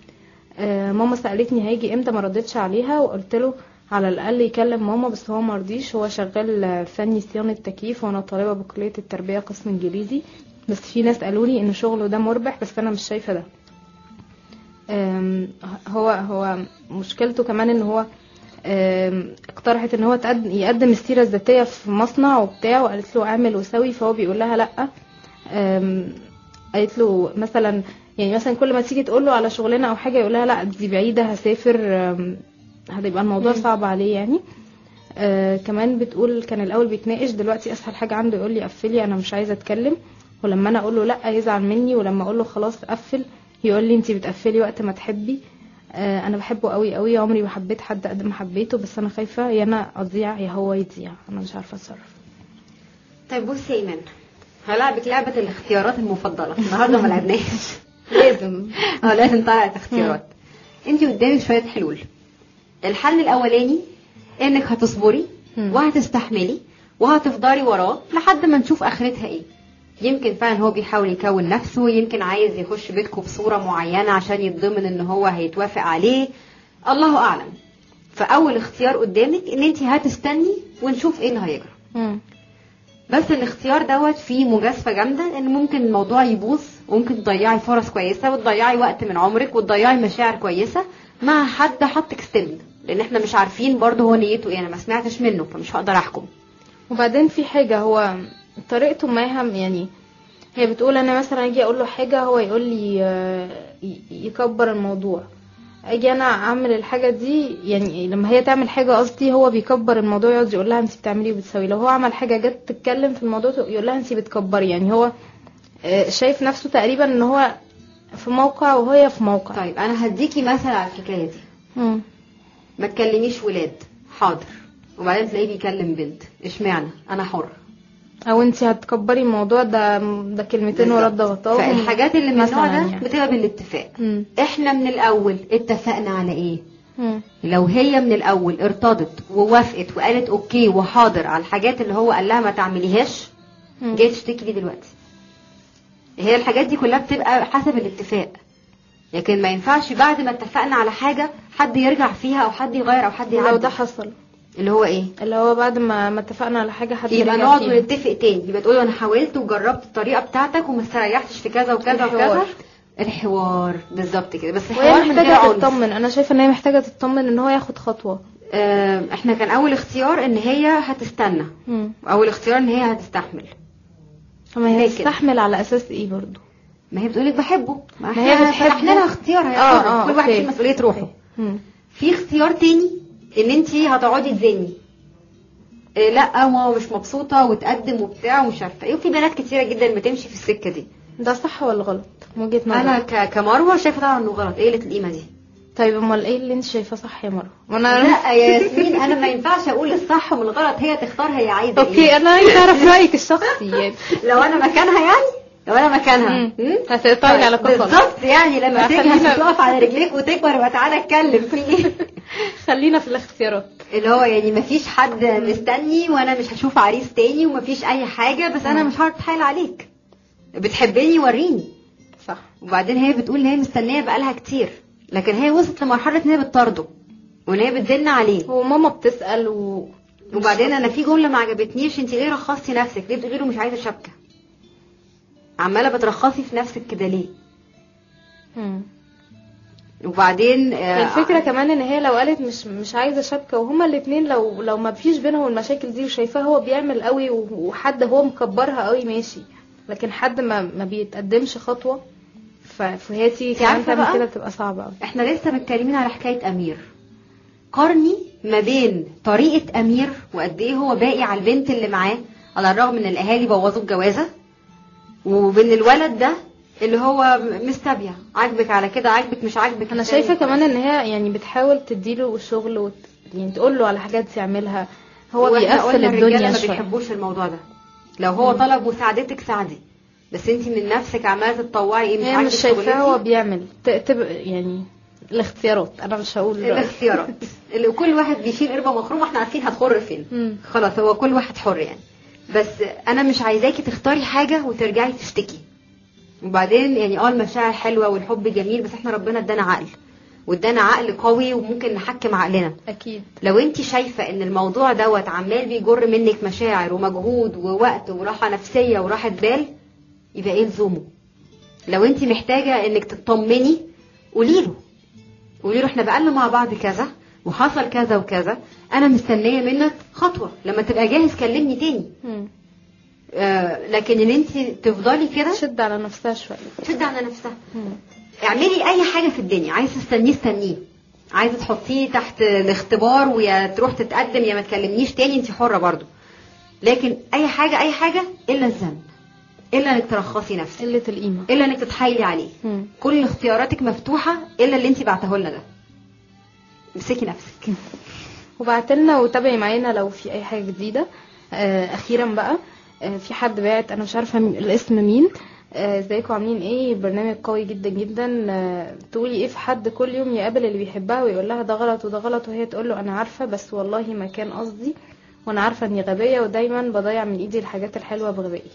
آه، ماما سألتني هيجي امتى ما ردتش عليها وقلت له على الاقل يكلم ماما بس هو مرضيش هو شغال آه، فني صيانة تكييف وانا طالبة بكلية التربية قسم انجليزي بس في ناس قالوا لي ان شغله ده مربح بس انا مش شايفة ده آم، هو هو مشكلته كمان ان هو آم، اقترحت ان هو تقد- يقدم السيره الذاتيه في مصنع وبتاع وقالت له اعمل وسوي فهو بيقول لها لا آم، قالت له مثلا يعني مثلا كل ما تيجي تقول له على شغلانه او حاجه يقول لها لا دي بعيده هسافر آم، هتبقى الموضوع صعب عليه يعني آه كمان بتقول كان الاول بيتناقش دلوقتي اسهل حاجه عنده يقول لي قفلي انا مش عايزه اتكلم ولما انا اقول له لا يزعل مني ولما اقول له خلاص قفل يقول لي انتي بتقفلي وقت ما تحبي آه انا بحبه قوي قوي عمري ما حبيت حد قد ما حبيته بس انا خايفه يا انا اضيع يا هو يضيع انا مش عارفه اتصرف طيب بصي يا ايمان هلعبك لعبه الاختيارات المفضله النهارده ما لعبناش لازم اه لازم طلعت اختيارات انت قدامك شويه حلول الحل الاولاني انك هتصبري مم. وهتستحملي وهتفضلي وراه لحد ما نشوف اخرتها ايه يمكن فعلا هو بيحاول يكون نفسه يمكن عايز يخش بيتكم بصوره معينه عشان يتضمن ان هو هيتوافق عليه الله اعلم فاول اختيار قدامك ان انت هتستني ونشوف ايه اللي هيجرى مم. بس الاختيار دوت فيه مجازفه جامده ان ممكن الموضوع يبوظ وممكن تضيعي فرص كويسه وتضيعي وقت من عمرك وتضيعي مشاعر كويسه مع حد حطك ستيل لان احنا مش عارفين برضه هو نيته ايه انا ما سمعتش منه فمش هقدر احكم وبعدين في حاجة هو طريقته معاها يعني هي بتقول انا مثلا اجي اقول له حاجة هو يقول لي آه، ي- يكبر الموضوع اجي انا اعمل الحاجه دي يعني لما هي تعمل حاجه قصدي هو بيكبر الموضوع يقعد يقول لها انت بتعملي وبتسوي لو هو عمل حاجه جت تتكلم في الموضوع يقول لها انت بتكبري يعني هو آه، شايف نفسه تقريبا ان هو في موقع وهي في موقع طيب انا هديكي مثل على الحكايه دي مم. ما تكلميش ولاد حاضر وبعدين تلاقيه بيكلم بنت اشمعنى انا حر او انت هتكبري الموضوع ده ده كلمتين ورا الضغطاء فالحاجات اللي من النوع ده يعني. بتبقى بالاتفاق مم. احنا من الاول اتفقنا على ايه مم. لو هي من الاول ارتضت ووافقت وقالت اوكي وحاضر على الحاجات اللي هو قال لها ما تعمليهاش مم. جاي تشتكي لي دلوقتي هي الحاجات دي كلها بتبقى حسب الاتفاق لكن ما ينفعش بعد ما اتفقنا على حاجه حد يرجع فيها او حد يغير او حد لو يعدل ده حصل اللي هو ايه اللي هو بعد ما ما اتفقنا على حاجه حد يبقى رجع نقعد فيها. ونتفق تاني يبقى تقولي انا حاولت وجربت الطريقه بتاعتك وما استريحتش في كذا وكذا الحوار. وكذا الحوار بالظبط كده بس وهي الحوار من غير محتاجه عنف تطمن انا شايفه ان هي محتاجه تطمن ان هو ياخد خطوه آه، احنا كان اول اختيار ان هي هتستنى مم. اول اختيار ان هي هتستحمل فما هي لكن- تستحمل على اساس ايه برضو ما هي بتقولك بحبه ما ما هي احنا بتحبه. فتحنا لها اختيار هي آه، حرة. آه، كل واحد أوكي. فيه مسؤوليه روحه مم. في اختيار تاني ان انت هتقعدي تزني إيه لا ما مش مبسوطه وتقدم وبتاع ومش عارفه ايه وفي بنات كتيره جدا بتمشي في السكه دي ده صح ولا غلط من وجهه نظرك انا ك- كمروه شايفه طبعا انه غلط ايه قله القيمه دي طيب امال ايه اللي انت شايفاه صح يا مروه ما انا لا يا ياسمين انا ما ينفعش اقول الصح من الغلط هي تختار هي عايزه اوكي ايه انا عايزه اعرف رايك الشخصي يعني لو انا مكانها يعني لو انا مكانها مم. مم؟ هتقطعي لي على كفر بالظبط يعني لما لا، تيجي خلينا- هتقف على رجليك وتكبر وتعالى اتكلم في ايه خلينا في الاختيارات اللي هو يعني مفيش حد مستني وانا مش هشوف عريس تاني ومفيش اي حاجه بس انا مم. مش هعرف اتحايل عليك بتحبني وريني صح وبعدين هي بتقول ان هي مستنيه بقالها كتير لكن هي وصلت لمرحله ان هي بتطارده وان هي بتزن عليه وماما بتسال و وبعدين انا في جمله ما عجبتنيش انت ليه رخصتي نفسك ليه بتقولي له مش عايزه شبكه عماله بترخصي في نفسك كده ليه مم. وبعدين آه، الفكره كمان ان هي لو قالت مش مش عايزه شبكه وهما الاثنين لو لو ما فيش بينهم المشاكل دي وشايفاه هو بيعمل قوي و- وحد هو مكبرها قوي ماشي لكن حد ما ما بيتقدمش خطوه ف- فهي تيجي انت كمان عارفة تعمل بقى؟ كده تبقى صعبه قوي احنا لسه متكلمين على حكايه امير قارني ما بين طريقه امير وقد ايه هو باقي على البنت اللي معاه على الرغم ان الاهالي بوظوا الجوازه وبين الولد ده اللي هو مستبيع عاجبك على كده عاجبك مش عاجبك انا التاني شايفه كمان خلاص. ان هي يعني بتحاول تديله شغل وت... يعني تقول له على حاجات يعملها هو واحنا بيقفل قلنا الرجالة الدنيا ما شويه بيحبوش الموضوع ده لو هو طلب مساعدتك ساعدي بس انت من نفسك عماله تتطوعي ايه مش هي عاجبك مش شايفاه هو شغلتي؟ بيعمل ت... تب... يعني الاختيارات انا مش هقول رأيي. الاختيارات اللي كل واحد بيشيل قربة مخرومة احنا عارفين هتخر فين مم. خلاص هو كل واحد حر يعني بس انا مش عايزاكي تختاري حاجة وترجعي تشتكي وبعدين يعني اه المشاعر حلوة والحب جميل بس احنا ربنا ادانا عقل وادانا عقل قوي وممكن نحكم عقلنا اكيد لو انت شايفة ان الموضوع دوت عمال بيجر منك مشاعر ومجهود ووقت وراحة نفسية وراحة بال يبقى ايه لزومه لو انت محتاجة انك تطمني قولي له قولي له احنا بقالنا مع بعض كذا وحصل كذا وكذا انا مستنية منك خطوة لما تبقى جاهز كلمني تاني مم. آه لكن ان انت تفضلي كده تشد على نفسها شويه تشد على نفسها مم. اعملي اي حاجه في الدنيا عايزه تستنيه استنيه عايزه تحطيه تحت الاختبار ويا تروح تتقدم يا ما تكلمنيش تاني انت حره برضو لكن اي حاجه اي حاجه الا الذنب الا انك ترخصي نفسك قله القيمه الا انك تتحايلي عليه مم. كل اختياراتك مفتوحه الا اللي انت بعته لنا ده امسكي نفسك وبعتلنا وتابعي معانا لو في اي حاجه جديده آه اخيرا بقى آه في حد بعت انا مش عارفه مين- الاسم مين آه، ازيكم عاملين ايه برنامج قوي جدا جدا آه، تقولي ايه في حد كل يوم يقابل اللي بيحبها ويقول لها ده غلط وده غلط وهي تقول له انا عارفه بس والله ما كان قصدي وانا عارفه اني غبيه ودايما بضيع من ايدي الحاجات الحلوه بغبائي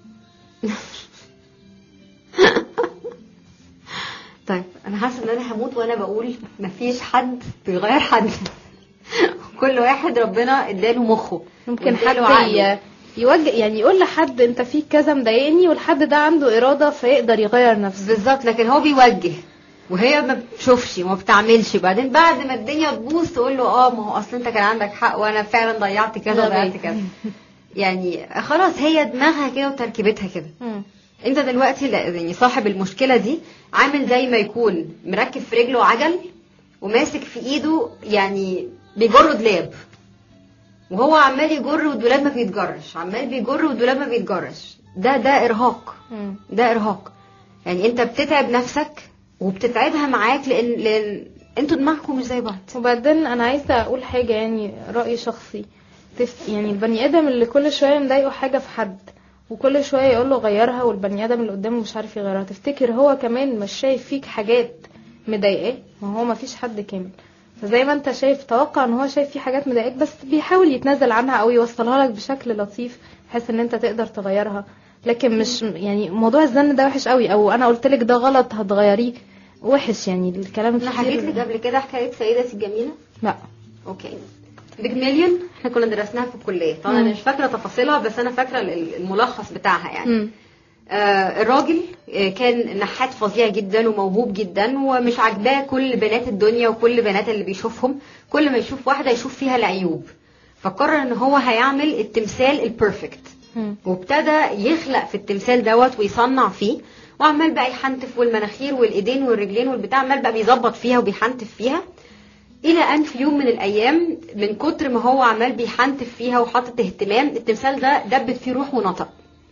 طيب انا حاسه ان انا هموت وانا بقول مفيش حد بيغير حد كل واحد ربنا اداله مخه ممكن حد واداله عقله. ي- يوجه يعني يقول لحد انت فيك كذا مضايقني والحد ده عنده اراده فيقدر يغير نفسه بالظبط لكن هو بيوجه وهي ما بتشوفش وما بتعملش بعدين بعد ما الدنيا تبوظ تقول له اه ما هو اصل انت كان عندك حق وانا فعلا ضيعت كذا وضيعت غبي. كذا يعني خلاص هي دماغها كده وتركيبتها كده مم. انت دلوقتي لا- يعني صاحب المشكله دي عامل زي ما يكون مركب في رجله عجل وماسك في ايده يعني بيجر دولاب وهو عمال يجر والدولاب ما بيتجرش عمال بيجر والدولاب ما بيتجرش ده ده ارهاق مم. ده ارهاق يعني انت بتتعب نفسك وبتتعبها معاك لان لان انتوا دماغكم مش زي بعض وبعدين انا عايزه اقول حاجه يعني راي شخصي تف يعني البني ادم اللي كل شويه مضايقه حاجه في حد وكل شويه يقول له غيرها والبني ادم اللي قدامه مش عارف يغيرها تفتكر هو كمان مش شايف فيك حاجات مضايقاه ما هو ما فيش حد كامل فزي ما انت شايف توقع ان هو شايف فيه حاجات مضايقاك بس بيحاول يتنازل عنها او يوصلها لك بشكل لطيف بحيث ان انت تقدر تغيرها لكن مش يعني موضوع الزن ده وحش قوي او انا قلت لك ده غلط هتغيريه وحش يعني الكلام انا حكيت كتير- لك قبل كده حكايه سيدتي الجميله لا اوكي بيج مليون احنا كنا درسناها في الكليه طبعا انا مم. مش فاكره تفاصيلها بس انا فاكره ال- الملخص بتاعها يعني مم. آه الراجل آه، كان نحات فظيع جدا وموهوب جدا ومش عاجباه كل بنات الدنيا وكل بنات اللي بيشوفهم كل ما يشوف واحده يشوف فيها العيوب فقرر ان هو هيعمل التمثال البيرفكت مم. وابتدى يخلق في التمثال دوت ويصنع فيه وعمال بقى يحنتف والمناخير والايدين والرجلين والبتاع عمال بقى بيظبط فيها وبيحنتف فيها الى ان في يوم من الايام من كتر ما هو عمال بيحنتف فيها وحاطط اهتمام التمثال ده دبت فيه روح ونطق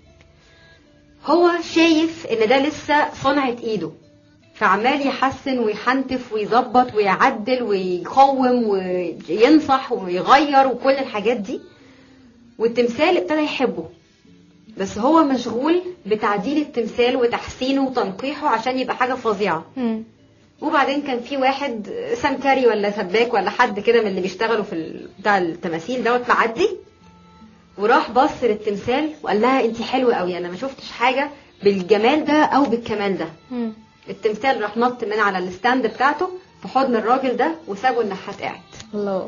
هو شايف ان ده لسه صنعة ايده فعمال يحسن ويحنتف ويظبط ويعدل ويقوم وينصح ويغير وكل الحاجات دي والتمثال ابتدى يحبه بس هو مشغول بتعديل التمثال وتحسينه وتنقيحه عشان يبقى حاجة فظيعة مم. وبعدين كان في واحد سمكري ولا سباك ولا حد كده من اللي بيشتغلوا في ال- بتاع التماثيل دوت معدي وراح بص للتمثال وقال لها انت حلوه قوي انا ما شفتش حاجه بالجمال ده او بالكمال ده مم. التمثال راح نط من على الستاند بتاعته في حضن الراجل ده وسابه النحات قاعد الله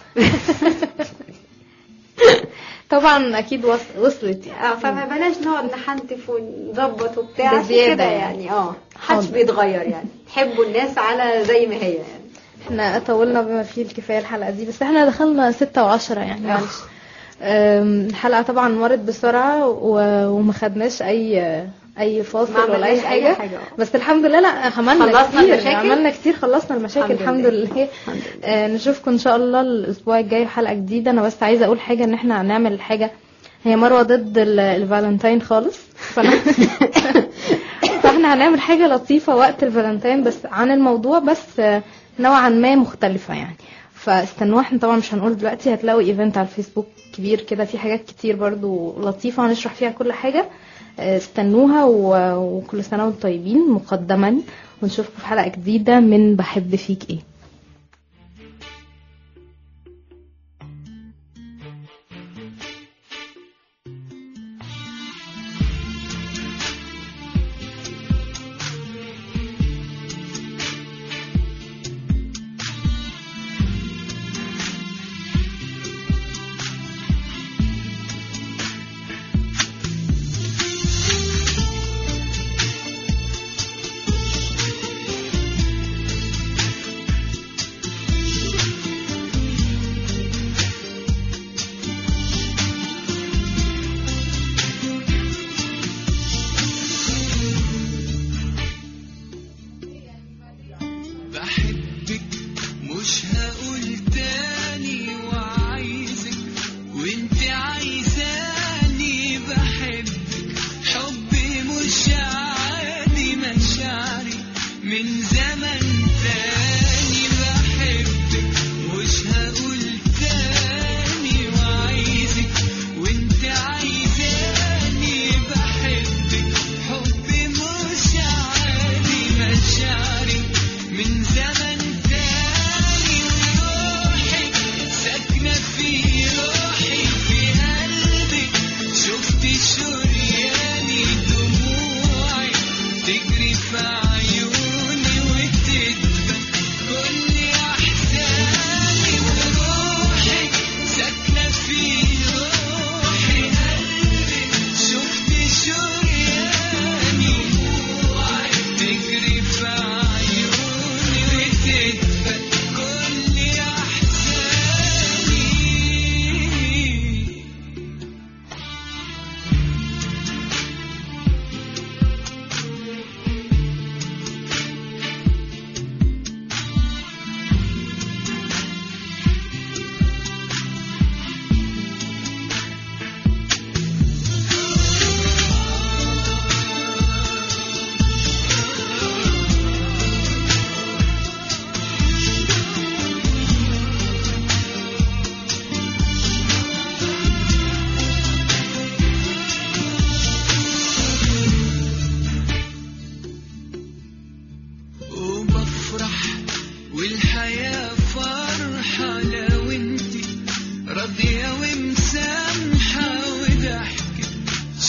طبعا اكيد وص- وصلت يعني اه فما بلاش نقعد نحنتف ونظبط وبتاع عشان بزيادة كده يعني. يعني اه محدش حاضر. بيتغير يعني تحبوا الناس على زي ما هي يعني احنا طولنا بما فيه الكفايه الحلقه دي بس احنا دخلنا ستة وعشرة يعني آه. معلش أم، الحلقه طبعا مرت بسرعه و- وما خدناش اي اي فاصل ما ولا اي عملناش أي حاجه حاجة. بس الحمد لله لا عملنا خلصنا كتير المشاكل؟ عملنا كتير خلصنا المشاكل الحمد الحمد لله. لله الحمد لله. آه، نشوفكم ان شاء الله الاسبوع الجاي حلقه جديده انا بس عايزه اقول حاجه ان احنا هنعمل حاجه هي مروه ضد ال- الفالنتين خالص فأنا فاحنا هنعمل حاجه لطيفه وقت الفالنتين بس عن الموضوع بس آه، نوعا ما مختلفه يعني فاستنوها احنا طبعا مش هنقول دلوقتي هتلاقوا ايفنت على الفيسبوك كبير كده في حاجات كتير برضو لطيفه هنشرح فيها كل حاجه آه، استنوها و- وكل سنه وانتم طيبين مقدما ونشوفكم في حلقه جديده من بحب فيك ايه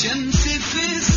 الشمس في